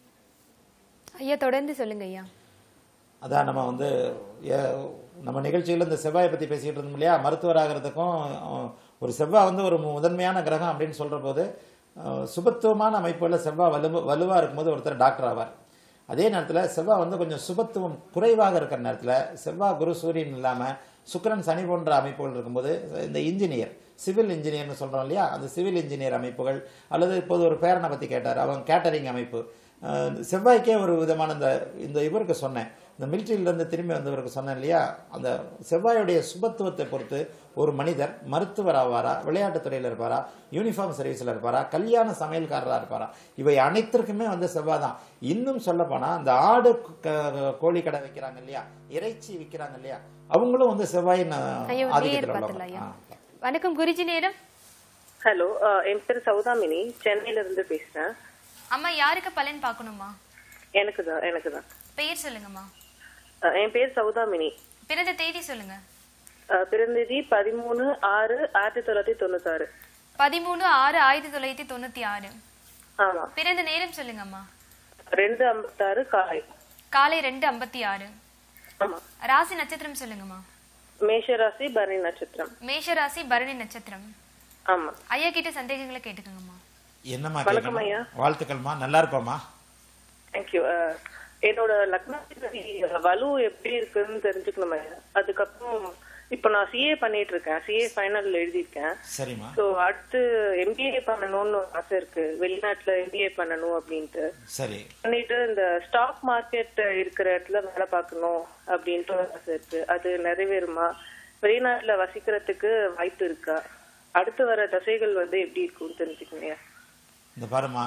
ஐயா தொடர்ந்து சொல்லுங்க ஐயா அதான் நம்ம வந்து ஏ- நம்ம நிகழ்ச்சியில் இந்த செவ்வாயை பற்றி பேசிக்கிட்டு இருந்தோம் இல்லையா மருத்துவர் ஆகிறதுக்கும் அஹ், ஒரு செவ்வாய் வந்து ஒரு முதன்மையான கிரகம் அப்படின்னு சொல்கிற போது அஹ், சுபத்துவமான அமைப்புகளில் செவ்வாய் வலு வலுவாக இருக்கும்போது ஒருத்தர் டாக்டர் ஆவார் அதே நேரத்தில் செவ்வாய் வந்து கொஞ்சம் சுபத்துவம் குறைவாக இருக்கிற நேரத்தில் செவ்வாய் குரு சூரியன் இல்லாமல் சுக்கிரன் சனி போன்ற அமைப்புகள் இருக்கும்போது இந்த இன்ஜினியர் சிவில் இன்ஜினியர்னு சொல்கிறோம் இல்லையா அந்த சிவில் இன்ஜினியர் அமைப்புகள் அல்லது இப்போது ஒரு பேரனை பற்றி கேட்டார் அவங்க கேட்டரிங் அமைப்பு அஹ் செவ்வாய்க்கே ஒரு விதமான இந்த இந்த இவருக்கு சொன்னேன் இந்த மிலிட்ரியிலேருந்து திரும்பி வந்தவருக்கு சொன்னேன் இல்லையா அந்த செவ்வாயுடைய சுபத்துவத்தை பொறுத்து ஒரு மனிதர் மருத்துவர் ஆவாரா விளையாட்டுத் துறையில் இருப்பாரா யூனிஃபார்ம் சர்வீஸில் இருப்பாரா கல்யாண சமையல்காரராக இருப்பாரா இவை அனைத்திற்குமே வந்து செவ்வாய் தான் இன்னும் சொல்ல போனா இந்த ஆடு க- கோழி கடை வைக்கிறாங்க இல்லையா இறைச்சி விற்கிறாங்க இல்லையா அவங்களும் வந்து செவ்வாயின் ஐயா ஒரு நேயர் ஆதிக்கத்தில் பார்த்துடலாம் ஐயா உள்ளவங்க ஆ. வணக்கம் குருஜி நேரம் ஹலோ என் பேர் சௌதாமினி சென்னையில இருந்து பேசுறேன் அம்மா யாருக்கு பலன் பார்க்கணுமா எனக்கு தான் எனக்கு தான் பெயர் சொல்லுங்கம்மா அஹ், என் பேர் சௌதாமினி பிறந்த தேதி சொல்லுங்க அஹ், பிறந்ததி பதிமூணு ஆறு ஆயிரத்தி தொள்ளாயிரத்தி தொண்ணூத்தாறு பதிமூணு ஆறு ஆயிரத்தி தொள்ளாயிரத்தி தொண்ணூத்தி ஆறு ஆமா பிறந்த நேரம் சொல்லுங்கம்மா ரெண்டு ஐம்பத்தாறு காலை காலை ரெண்டு ஐம்பத்தி ஆறு ஆமா ராசி நட்சத்திரம் சொல்லுங்கம்மா மேஷராசி பரணி நட்சத்திரம் மேஷ ராசி பரணி நட்சத்திரம் ஆமா ஐயா கிட்ட சந்தேகங்களை கேட்டுக்கோங்கம்மா என்னம்மா வணக்கம் கேட்கணும் ஐயா. வாழ்த்துக்கள்மா நல்லா இருப்போம்மா தேங்க்யூ என்னோட லக்னாதிபதி வலு எப்படி இருக்குன்னு தெரிஞ்சுக்கணும் ஐயா அதுக்கப்புறம் இப்போ நான் சிஏ பண்ணிட்டு இருக்கேன் சிஏ ஃபைனல் எழுதியிருக்கேன் சரிம்மா ஸோ அடுத்து எம்பிஏ பண்ணணும்னு ஒரு ஆசை இருக்கு வெளிநாட்டுல எம்பிஏ பண்ணணும் அப்படின்ட்டு சரி பண்ணிட்டு இந்த ஸ்டாக் மார்க்கெட் இருக்கிற இடத்துல வேலை பார்க்கணும் அப்படின்ட்டு ஒரு ஆசை இருக்கு அது நிறைவேறுமா வெளிநாட்டுல வசிக்கிறதுக்கு வாய்ப்பு இருக்கா அடுத்து வர தசைகள் வந்து எப்படி இருக்கும்னு தெரிஞ்சுக்கணும் இந்த பாருமா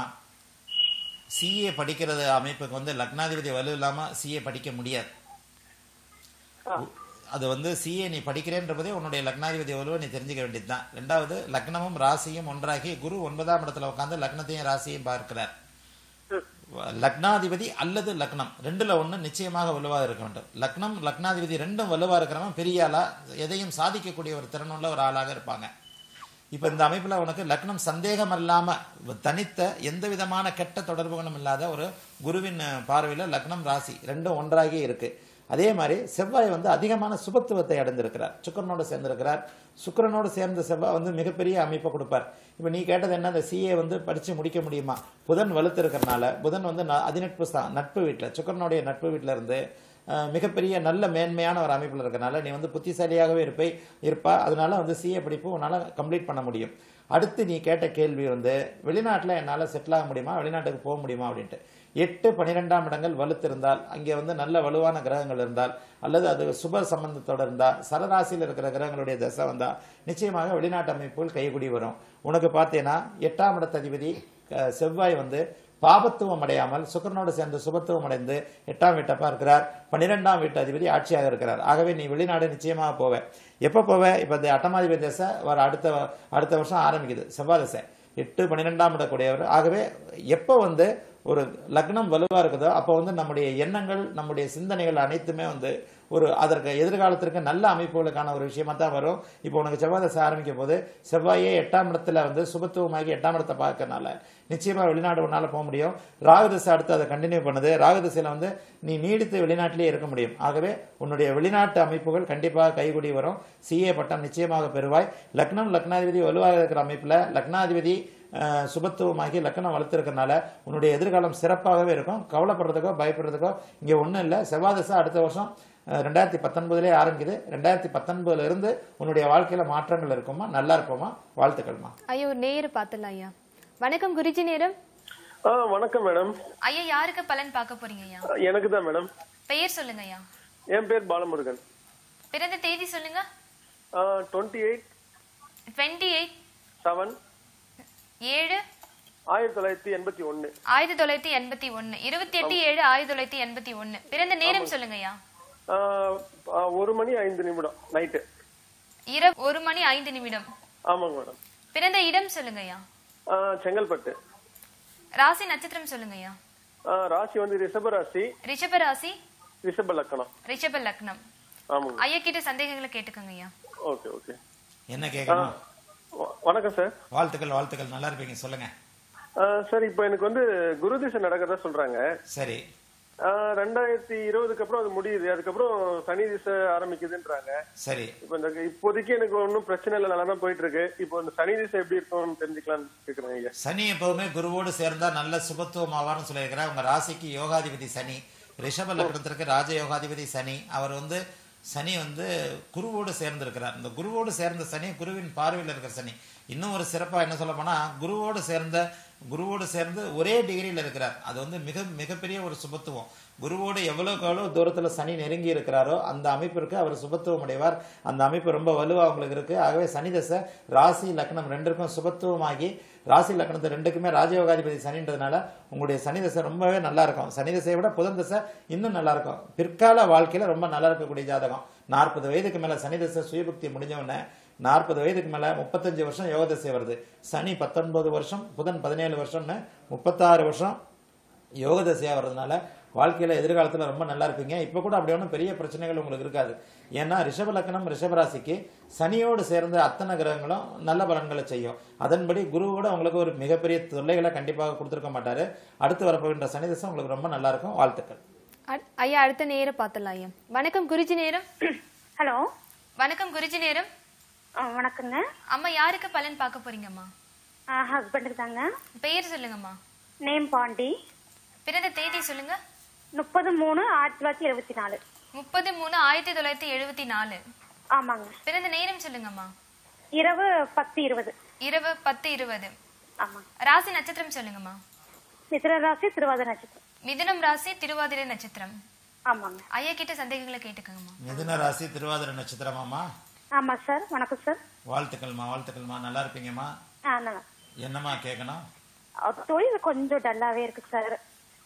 சிஏ படிக்கிறது அமைப்புக்கு வந்து லக்னாதிபதி வலு இல்லாம சிஏ படிக்க முடியாது அது வந்து சிஏ நீ படிக்கிறேன்றதே உன்னுடைய லக்னாதிபதி வலுவை நீ தெரிஞ்சுக்க வேண்டியதுதான் ரெண்டாவது லக்னமும் ராசியும் ஒன்றாகி குரு ஒன்பதாம் இடத்துல உட்கார்ந்து லக்னத்தையும் ராசியையும் பார்க்கிறார் லக்னாதிபதி அல்லது லக்னம் ரெண்டுல ஒண்ணு நிச்சயமாக வலுவாக இருக்க வேண்டும் லக்னம் லக்னாதிபதி ரெண்டும் வலுவா இருக்கிறவன் பெரிய ஆளா எதையும் சாதிக்கக்கூடிய ஒரு திறனுள்ள ஒரு ஆளாக இருப்பாங்க இப்போ இந்த அமைப்பில் உனக்கு லக்னம் சந்தேகம் இல்லாமல் தனித்த எந்த விதமான கெட்ட தொடர்புகளும் இல்லாத ஒரு குருவின் பார்வையில் லக்னம் ராசி ரெண்டும் ஒன்றாகி இருக்கு அதே மாதிரி செவ்வாய் வந்து அதிகமான சுபத்துவத்தை அடைந்திருக்கிறார் சுக்கரனோடு சேர்ந்திருக்கிறார் சுக்கிரனோடு சேர்ந்த செவ்வாய் வந்து மிகப்பெரிய அமைப்பை கொடுப்பார் இப்போ நீ கேட்டது என்ன அந்த சிஏ வந்து படித்து முடிக்க முடியுமா புதன் வலுத்து இருக்கிறனால புதன் வந்து ந- அதிநட்பு ஸ்தா- நட்பு வீட்டில் சுக்கரனுடைய நட்பு வீட்டில் இருந்து அஹ், மிகப்பெரிய நல்ல மேன்மையான ஒரு அமைப்பில் இருக்கறனால நீ வந்து புத்திசாலியாகவே இருப்பை இருப்பா அதனால வந்து சிஏ படிப்பு உன்னால் கம்ப்ளீட் பண்ண முடியும் அடுத்து நீ கேட்ட கேள்வி வந்து வெளிநாட்டில் என்னால் செட்டில் ஆக முடியுமா வெளிநாட்டுக்கு போக முடியுமா அப்படின்ட்டு எட்டு பன்னிரெண்டாம் இடங்கள் வலுத்திருந்தால் அங்கே வந்து நல்ல வலுவான கிரகங்கள் இருந்தால் அல்லது அது சுப சம்பந்தத்தோட இருந்தால் சரராசியில் இருக்கிற கிரகங்களுடைய தசை வந்தால் நிச்சயமாக வெளிநாட்டு அமைப்புகள் கைகூடி வரும் உனக்கு பார்த்தீங்கன்னா எட்டாம் இடத்ததிபதி அஹ், செவ்வாய் வந்து பாபத்துவம் அடையாமல் சுக்கரனோடு சேர்ந்து சுபத்துவம் அடைந்து எட்டாம் வீட்டப்பா இருக்கிறார் பன்னிரெண்டாம் வீட்டு அதிபதி ஆட்சியாக இருக்கிறார் ஆகவே நீ வெளிநாடு நிச்சயமாக போவ எப்போ போவ இப்போ இந்த அட்டமாதிபதி தசை வர அடுத்த அடுத்த வருஷம் ஆரம்பிக்குது செவ்வாய் தசை எட்டு பன்னிரெண்டாம் இடக்கூடியவர் ஆகவே எப்போ வந்து ஒரு லக்னம் வலுவா இருக்குதோ அப்போ வந்து நம்முடைய எண்ணங்கள் நம்முடைய சிந்தனைகள் அனைத்துமே வந்து ஒரு அதற்கு எதிர்காலத்திற்கு நல்ல அமைப்புகளுக்கான ஒரு விஷயமா தான் வரும் இப்போ உனக்கு செவ்வாய் தசை ஆரம்பிக்கும் போது செவ்வாயே எட்டாம் இடத்துல வந்து சுபத்துவமாகி எட்டாம் இடத்தை பார்க்கறனால நிச்சயமா வெளிநாடு உன்னால போக முடியும் ராகு தசை அடுத்து அதை கண்டினியூ பண்ணுது ராகு தசையில வந்து நீ நீடித்து வெளிநாட்டிலேயே இருக்க முடியும் ஆகவே உன்னுடைய வெளிநாட்டு அமைப்புகள் கண்டிப்பாக கைகூடி வரும் சிஏ பட்டம் நிச்சயமாக பெறுவாய் லக்னம் லக்னாதிபதி வலுவாக இருக்கிற அமைப்புல லக்னாதிபதி அஹ், சுபத்துவமாகி லக்னம் வளர்த்துருக்கனால உன்னுடைய எதிர்காலம் சிறப்பாகவே இருக்கும் கவலைப்படுறதுக்கோ பயப்படுறதுக்கோ இங்கே ஒன்றும் இல்லை செவ்வாய் தசை அடுத்த வருஷம் அஹ், ரெண்டாயிரத்தி பத்தொன்பதுலேயே ஆரம்பிக்குது ரெண்டாயிரத்தி பத்தொன்பதுல இருந்து உன்னுடைய வாழ்க்கையில மாற்றங்கள் இருக்குமா நல்லா இருப்போமா வாழ்த்துக்கள்மா ஐயா ஒரு நேயர் பார்த்துலாம் ஐயா வணக்கம் குருஜி நேரம் ஆ வணக்கம் மேடம் ஐயா யாருக்கு பலன் பார்க்க போறீங்க ஐயா எனக்கு தான் மேடம் பெயர் சொல்லுங்க ஐயா என் பேர் பாலமுருகன் பிறந்த தேதி சொல்லுங்க twenty eight twenty eight seven ஏழு ஆயிரத்தி தொள்ளாயிரத்தி எண்பத்தி ஒன்று ஆயிரத்தி தொள்ளாயிரத்தி எண்பத்தி ஒன்னு இருபத்தி எட்டு ஏழு ஆயிரத்தி தொள்ளாயிரத்தி எண்பத்தி ஒன்னு பிறந்த நேரம் சொல்லுங்க ஐயா ஒரு மணி ஐந்து நிமிடம் நைட்டு இரவு ஒரு மணி ஐந்து நிமிடம் ஆமாங்க மேடம் பிறந்த இடம் சொல்லுங்க ஐயா ஆ, செங்கல்பட்டு ராசி நட்சத்திரம் சொல்லுங்க ஐயா ஆ, ராசி வந்து ரிஷப ராசி ரிஷப ராசி ரிஷப லக்கணம் ரிஷப லக்னம் ஆமாங்க ஐயா கிட்ட சந்தேகங்களை கேட்டுக்கோங்க ஐயா ஓகே ஓகே என்ன கேட்கணும் வ- வணக்கம் சார் வாழ்த்துக்கள் வாழ்த்துக்கள் நல்லா இருப்பீங்க சொல்லுங்க ஆ, சார் இப்போ எனக்கு வந்து குரு திசை நடக்கிறதா சொல்றாங்க சரி ஆ, ரெண்டாயிரத்தி இருபதுக்கு அப்புறம் அது முடியுது அதுக்கப்புறம் சனி திசை ஆரம்பிக்குதுன்றாங்க சரி இப்போ இந்த இப்போதைக்கு எனக்கு ஒன்றும் பிரச்சனை இல்லை நல்லா தான் போயிட்டு இருக்கு இப்போ இந்த சனி திசை எப்படி இருக்கும்னு தெரிஞ்சுக்கலாம்னு கேட்குறேன் ஐயா சனி எப்பவுமே குருவோடு சேர்ந்தா நல்ல சுபத்துவம் ஆவார்னு சொல்லியிருக்கிறார் உங்க ராசிக்கு யோகாதிபதி சனி ரிஷப லக்னத்திற்கு ராஜ யோகாதிபதி சனி அவர் வந்து சனி வந்து குருவோடு சேர்ந்திருக்கிறார் இந்த குருவோடு சேர்ந்த சனி குருவின் பார்வையில் இருக்கிற சனி இன்னும் ஒரு சிறப்பா என்ன சொல்ல போனா குருவோடு சேர்ந்த குருவோடு சேர்ந்து ஒரே டிகிரியில் இருக்கிறார் அது வந்து மிக மிகப்பெரிய ஒரு சுபத்துவம் குருவோடு எவ்வளவுக்கு எவ்வளவு தூரத்துல சனி நெருங்கி இருக்கிறாரோ அந்த அமைப்பிற்கு அவர் சுபத்துவம் அடைவார் அந்த அமைப்பு ரொம்ப வலுவா உங்களுக்கு இருக்கு ஆகவே சனி தசை ராசி லக்னம் ரெண்டிற்கும் சுபத்துவமாகி ராசி லக்னத்து ரெண்டுக்குமே ராஜயோகாதிபதி சனின்றதுனால உங்களுடைய சனி தசை ரொம்பவே நல்லா இருக்கும் சனி தசையை விட புதன் தசை இன்னும் நல்லா இருக்கும் பிற்கால வாழ்க்கையில ரொம்ப நல்லா இருக்கக்கூடிய ஜாதகம் நாற்பது வயதுக்கு மேல சனி தசை சுயபுக்தி முடிஞ்ச உடனே நாற்பது வயதுக்கு மேல முப்பத்தஞ்சு வருஷம் யோக தசை வருது சனி பத்தொன்பது வருஷம் புதன் பதினேழு வருஷம்னு முப்பத்தாறு வருஷம் யோக தசையா வர்றதுனால வாழ்க்கையில எதிர்காலத்துல ரொம்ப நல்லா இருப்பீங்க இப்ப கூட அப்படி ஒன்றும் பெரிய பிரச்சனைகள் உங்களுக்கு இருக்காது ஏன்னா ரிஷப லக்னம் ரிஷபராசிக்கு சனியோடு சேர்ந்த அத்தனை கிரகங்களும் நல்ல பலன்களை செய்யும் அதன்படி குரு கூட உங்களுக்கு ஒரு மிகப்பெரிய தொல்லைகளை கண்டிப்பாக கொடுத்துருக்க மாட்டாரு அடுத்து வரப்போகின்ற சனி தசை உங்களுக்கு ரொம்ப நல்லா இருக்கும் வாழ்த்துக்கள் அ- ஐயா அடுத்த நேரம் பார்த்துலாம் ஐயா வணக்கம் குருஜி நேரம் ஹலோ வணக்கம் குருஜி நேரம் வணக்கங்க அம்மா யாருக்கு பலன் பார்க்க போறீங்கம்மா ஹஸ்பண்டுக்கு தாங்க பெயர் சொல்லுங்கம்மா நேம் பாண்டி பிறந்த தேதி சொல்லுங்க முப்பது மூணு ஆயிரத்தி தொள்ளாயிரத்தி எழுபத்தி நாலு முப்பது மூணு ஆயிரத்தி தொள்ளாயிரத்தி எழுபத்தி நாலு ஆமாங்க பிறந்த நேரம் சொல்லுங்கம்மா இரவு பத்து இருபது இரவு பத்து இருபது ஆமாங்க ராசி நட்சத்திரம் சொல்லுங்கம்மா மித்திர ராசி திருவாதிரை நட்சத்திரம் மிதுனம் ராசி திருவாதிரை நட்சத்திரம் ஆமாங்க ஐயா கிட்ட சந்தேகங்களை கேட்டுக்கோங்கம்மா மிதுன ராசி திருவாதிரை நட்சத்திரமாம்மா ஆமா சார் வணக்கம் சார் வாழ்த்துக்கள்மா வாழ்த்துக்கள்மா நல்லா இருப்பீங்கம்மா ஆ நல்லா என்னம்மா கேட்கணும் அவர் தொழில் கொஞ்சம் டல்லாவே இருக்கு சார்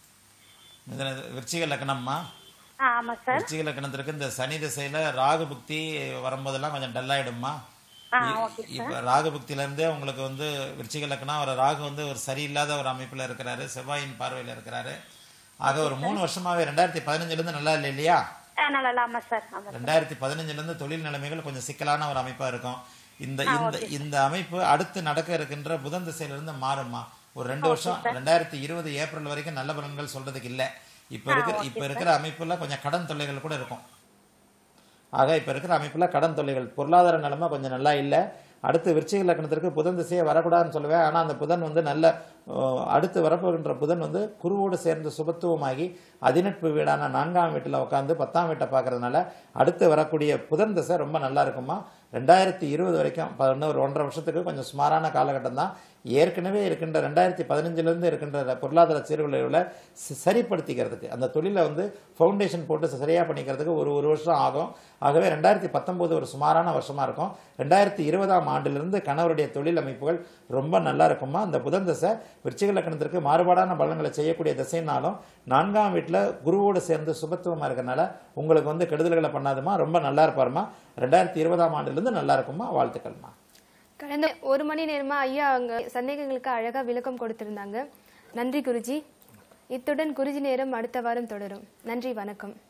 மிதுன விருச்சிக லக்னம்மா ஆ ஆமா சார் விருச்சிக லக்னத்திற்கு இந்த சனி திசையில ராகு புக்தி வரும்போதெல்லாம் கொஞ்சம் டல்லாயிடுமா ஆ இ- ஓகே இப்ப ராகு புக்தியில இருந்தே உங்களுக்கு வந்து விருச்சிக லக்னம் ஒரு ராகு வந்து ஒரு சரியில்லாத ஒரு அமைப்புல இருக்கிறாரு செவ்வாயின் பார்வையில இருக்கிறாரு ஆக ஒரு மூணு வருஷமாவே ரெண்டாயிரத்தி பதினஞ்சுல இருந்து நல்லா இல்லை இல்லையா ஆ நல்லா இல்ல, ஆமா சார் ஆமா ரெண்டாயிரத்தி பதினஞ்சுல இருந்து தொழில் நிலைமைகள் கொஞ்சம் சிக்கலான ஒரு அமைப்பா இருக்கும் இந்த ஆ, இந்த okay. இந்த அமைப்பு அடுத்து நடக்க இருக்கின்ற புதன் திசையிலிருந்து மாறுமா ஒரு ரெண்டு வருஷம் ரெண்டாயிரத்தி இருபது ஏப்ரல் வரைக்கும் நல்ல பலன்கள் சொல்றதுக்கு இல்ல இப்ப ஆ, இருக்கிற okay, இப்ப sir. இருக்கிற அமைப்புல கொஞ்சம் கடன் தொல்லைகள் கூட இருக்கும் ஆக இப்ப இருக்கிற அமைப்புல கடன் தொல்லைகள் பொருளாதார நிலைமை கொஞ்சம் நல்லா இல்ல அடுத்து விருச்சிக லக்னத்திற்கு புதன் திசையே வரக்கூடாதுன்னு சொல்லுவேன் ஆனா அந்த புதன் வந்து நல்ல அஹ், அடுத்து வரப்போகின்ற புதன் வந்து குருவோடு சேர்ந்து சுபத்துவமாகி அதிநட்பு வீடான நான்காம் வீட்டில் உட்காந்து பத்தாம் வீட்டை பார்க்கறதுனால அடுத்து வரக்கூடிய புதன் திசை ரொம்ப நல்லா இருக்குமா ரெண்டாயிரத்தி இருபது வரைக்கும் ப- இன்னும் ஒரு ஒன்றரை வருஷத்துக்கு கொஞ்சம் சுமாரான காலகட்டம் தான் ஏற்கனவே இருக்கின்ற ரெண்டாயிரத்தி பதினஞ்சுலேருந்து இருக்கின்ற பொருளாதார சீர்குலைவுகளை ச- சரிப்படுத்திக்கிறதுக்கு அந்த தொழிலை வந்து ஃபவுண்டேஷன் போட்டு சரியாக பண்ணிக்கிறதுக்கு ஒரு ஒரு வருஷம் ஆகும் ஆகவே ரெண்டாயிரத்தி பத்தொம்போது ஒரு சுமாரான வருஷமா இருக்கும் ரெண்டாயிரத்தி இருபதாம் ஆண்டிலிருந்து கணவருடைய தொழில் அமைப்புகள் ரொம்ப நல்லா இருக்குமா அந்த புதன் தசை விருச்சிக லக்கணத்திற்கு மாறுபாடான பலன்களை செய்யக்கூடிய திசைனாலும் நான்காம் வீட்டில் குருவோடு சேர்ந்து சுபத்துவமாக இருக்கறனால உங்களுக்கு வந்து கெடுதல்களை பண்ணாதுமா ரொம்ப நல்லா இருப்பாருமா ரெண்டாயிரத்தி இருபதாம் ஆண்டிலிருந்து நல்லா இருக்குமா வாழ்த்துக்கள்மா கடந்த ஒரு மணி நேரமா ஐயா அங்க சந்தேகங்களுக்கு அழகா விளக்கம் கொடுத்திருந்தாங்க நன்றி குருஜி இத்துடன் குருஜி நேரம் அடுத்த வாரம் தொடரும் நன்றி வணக்கம்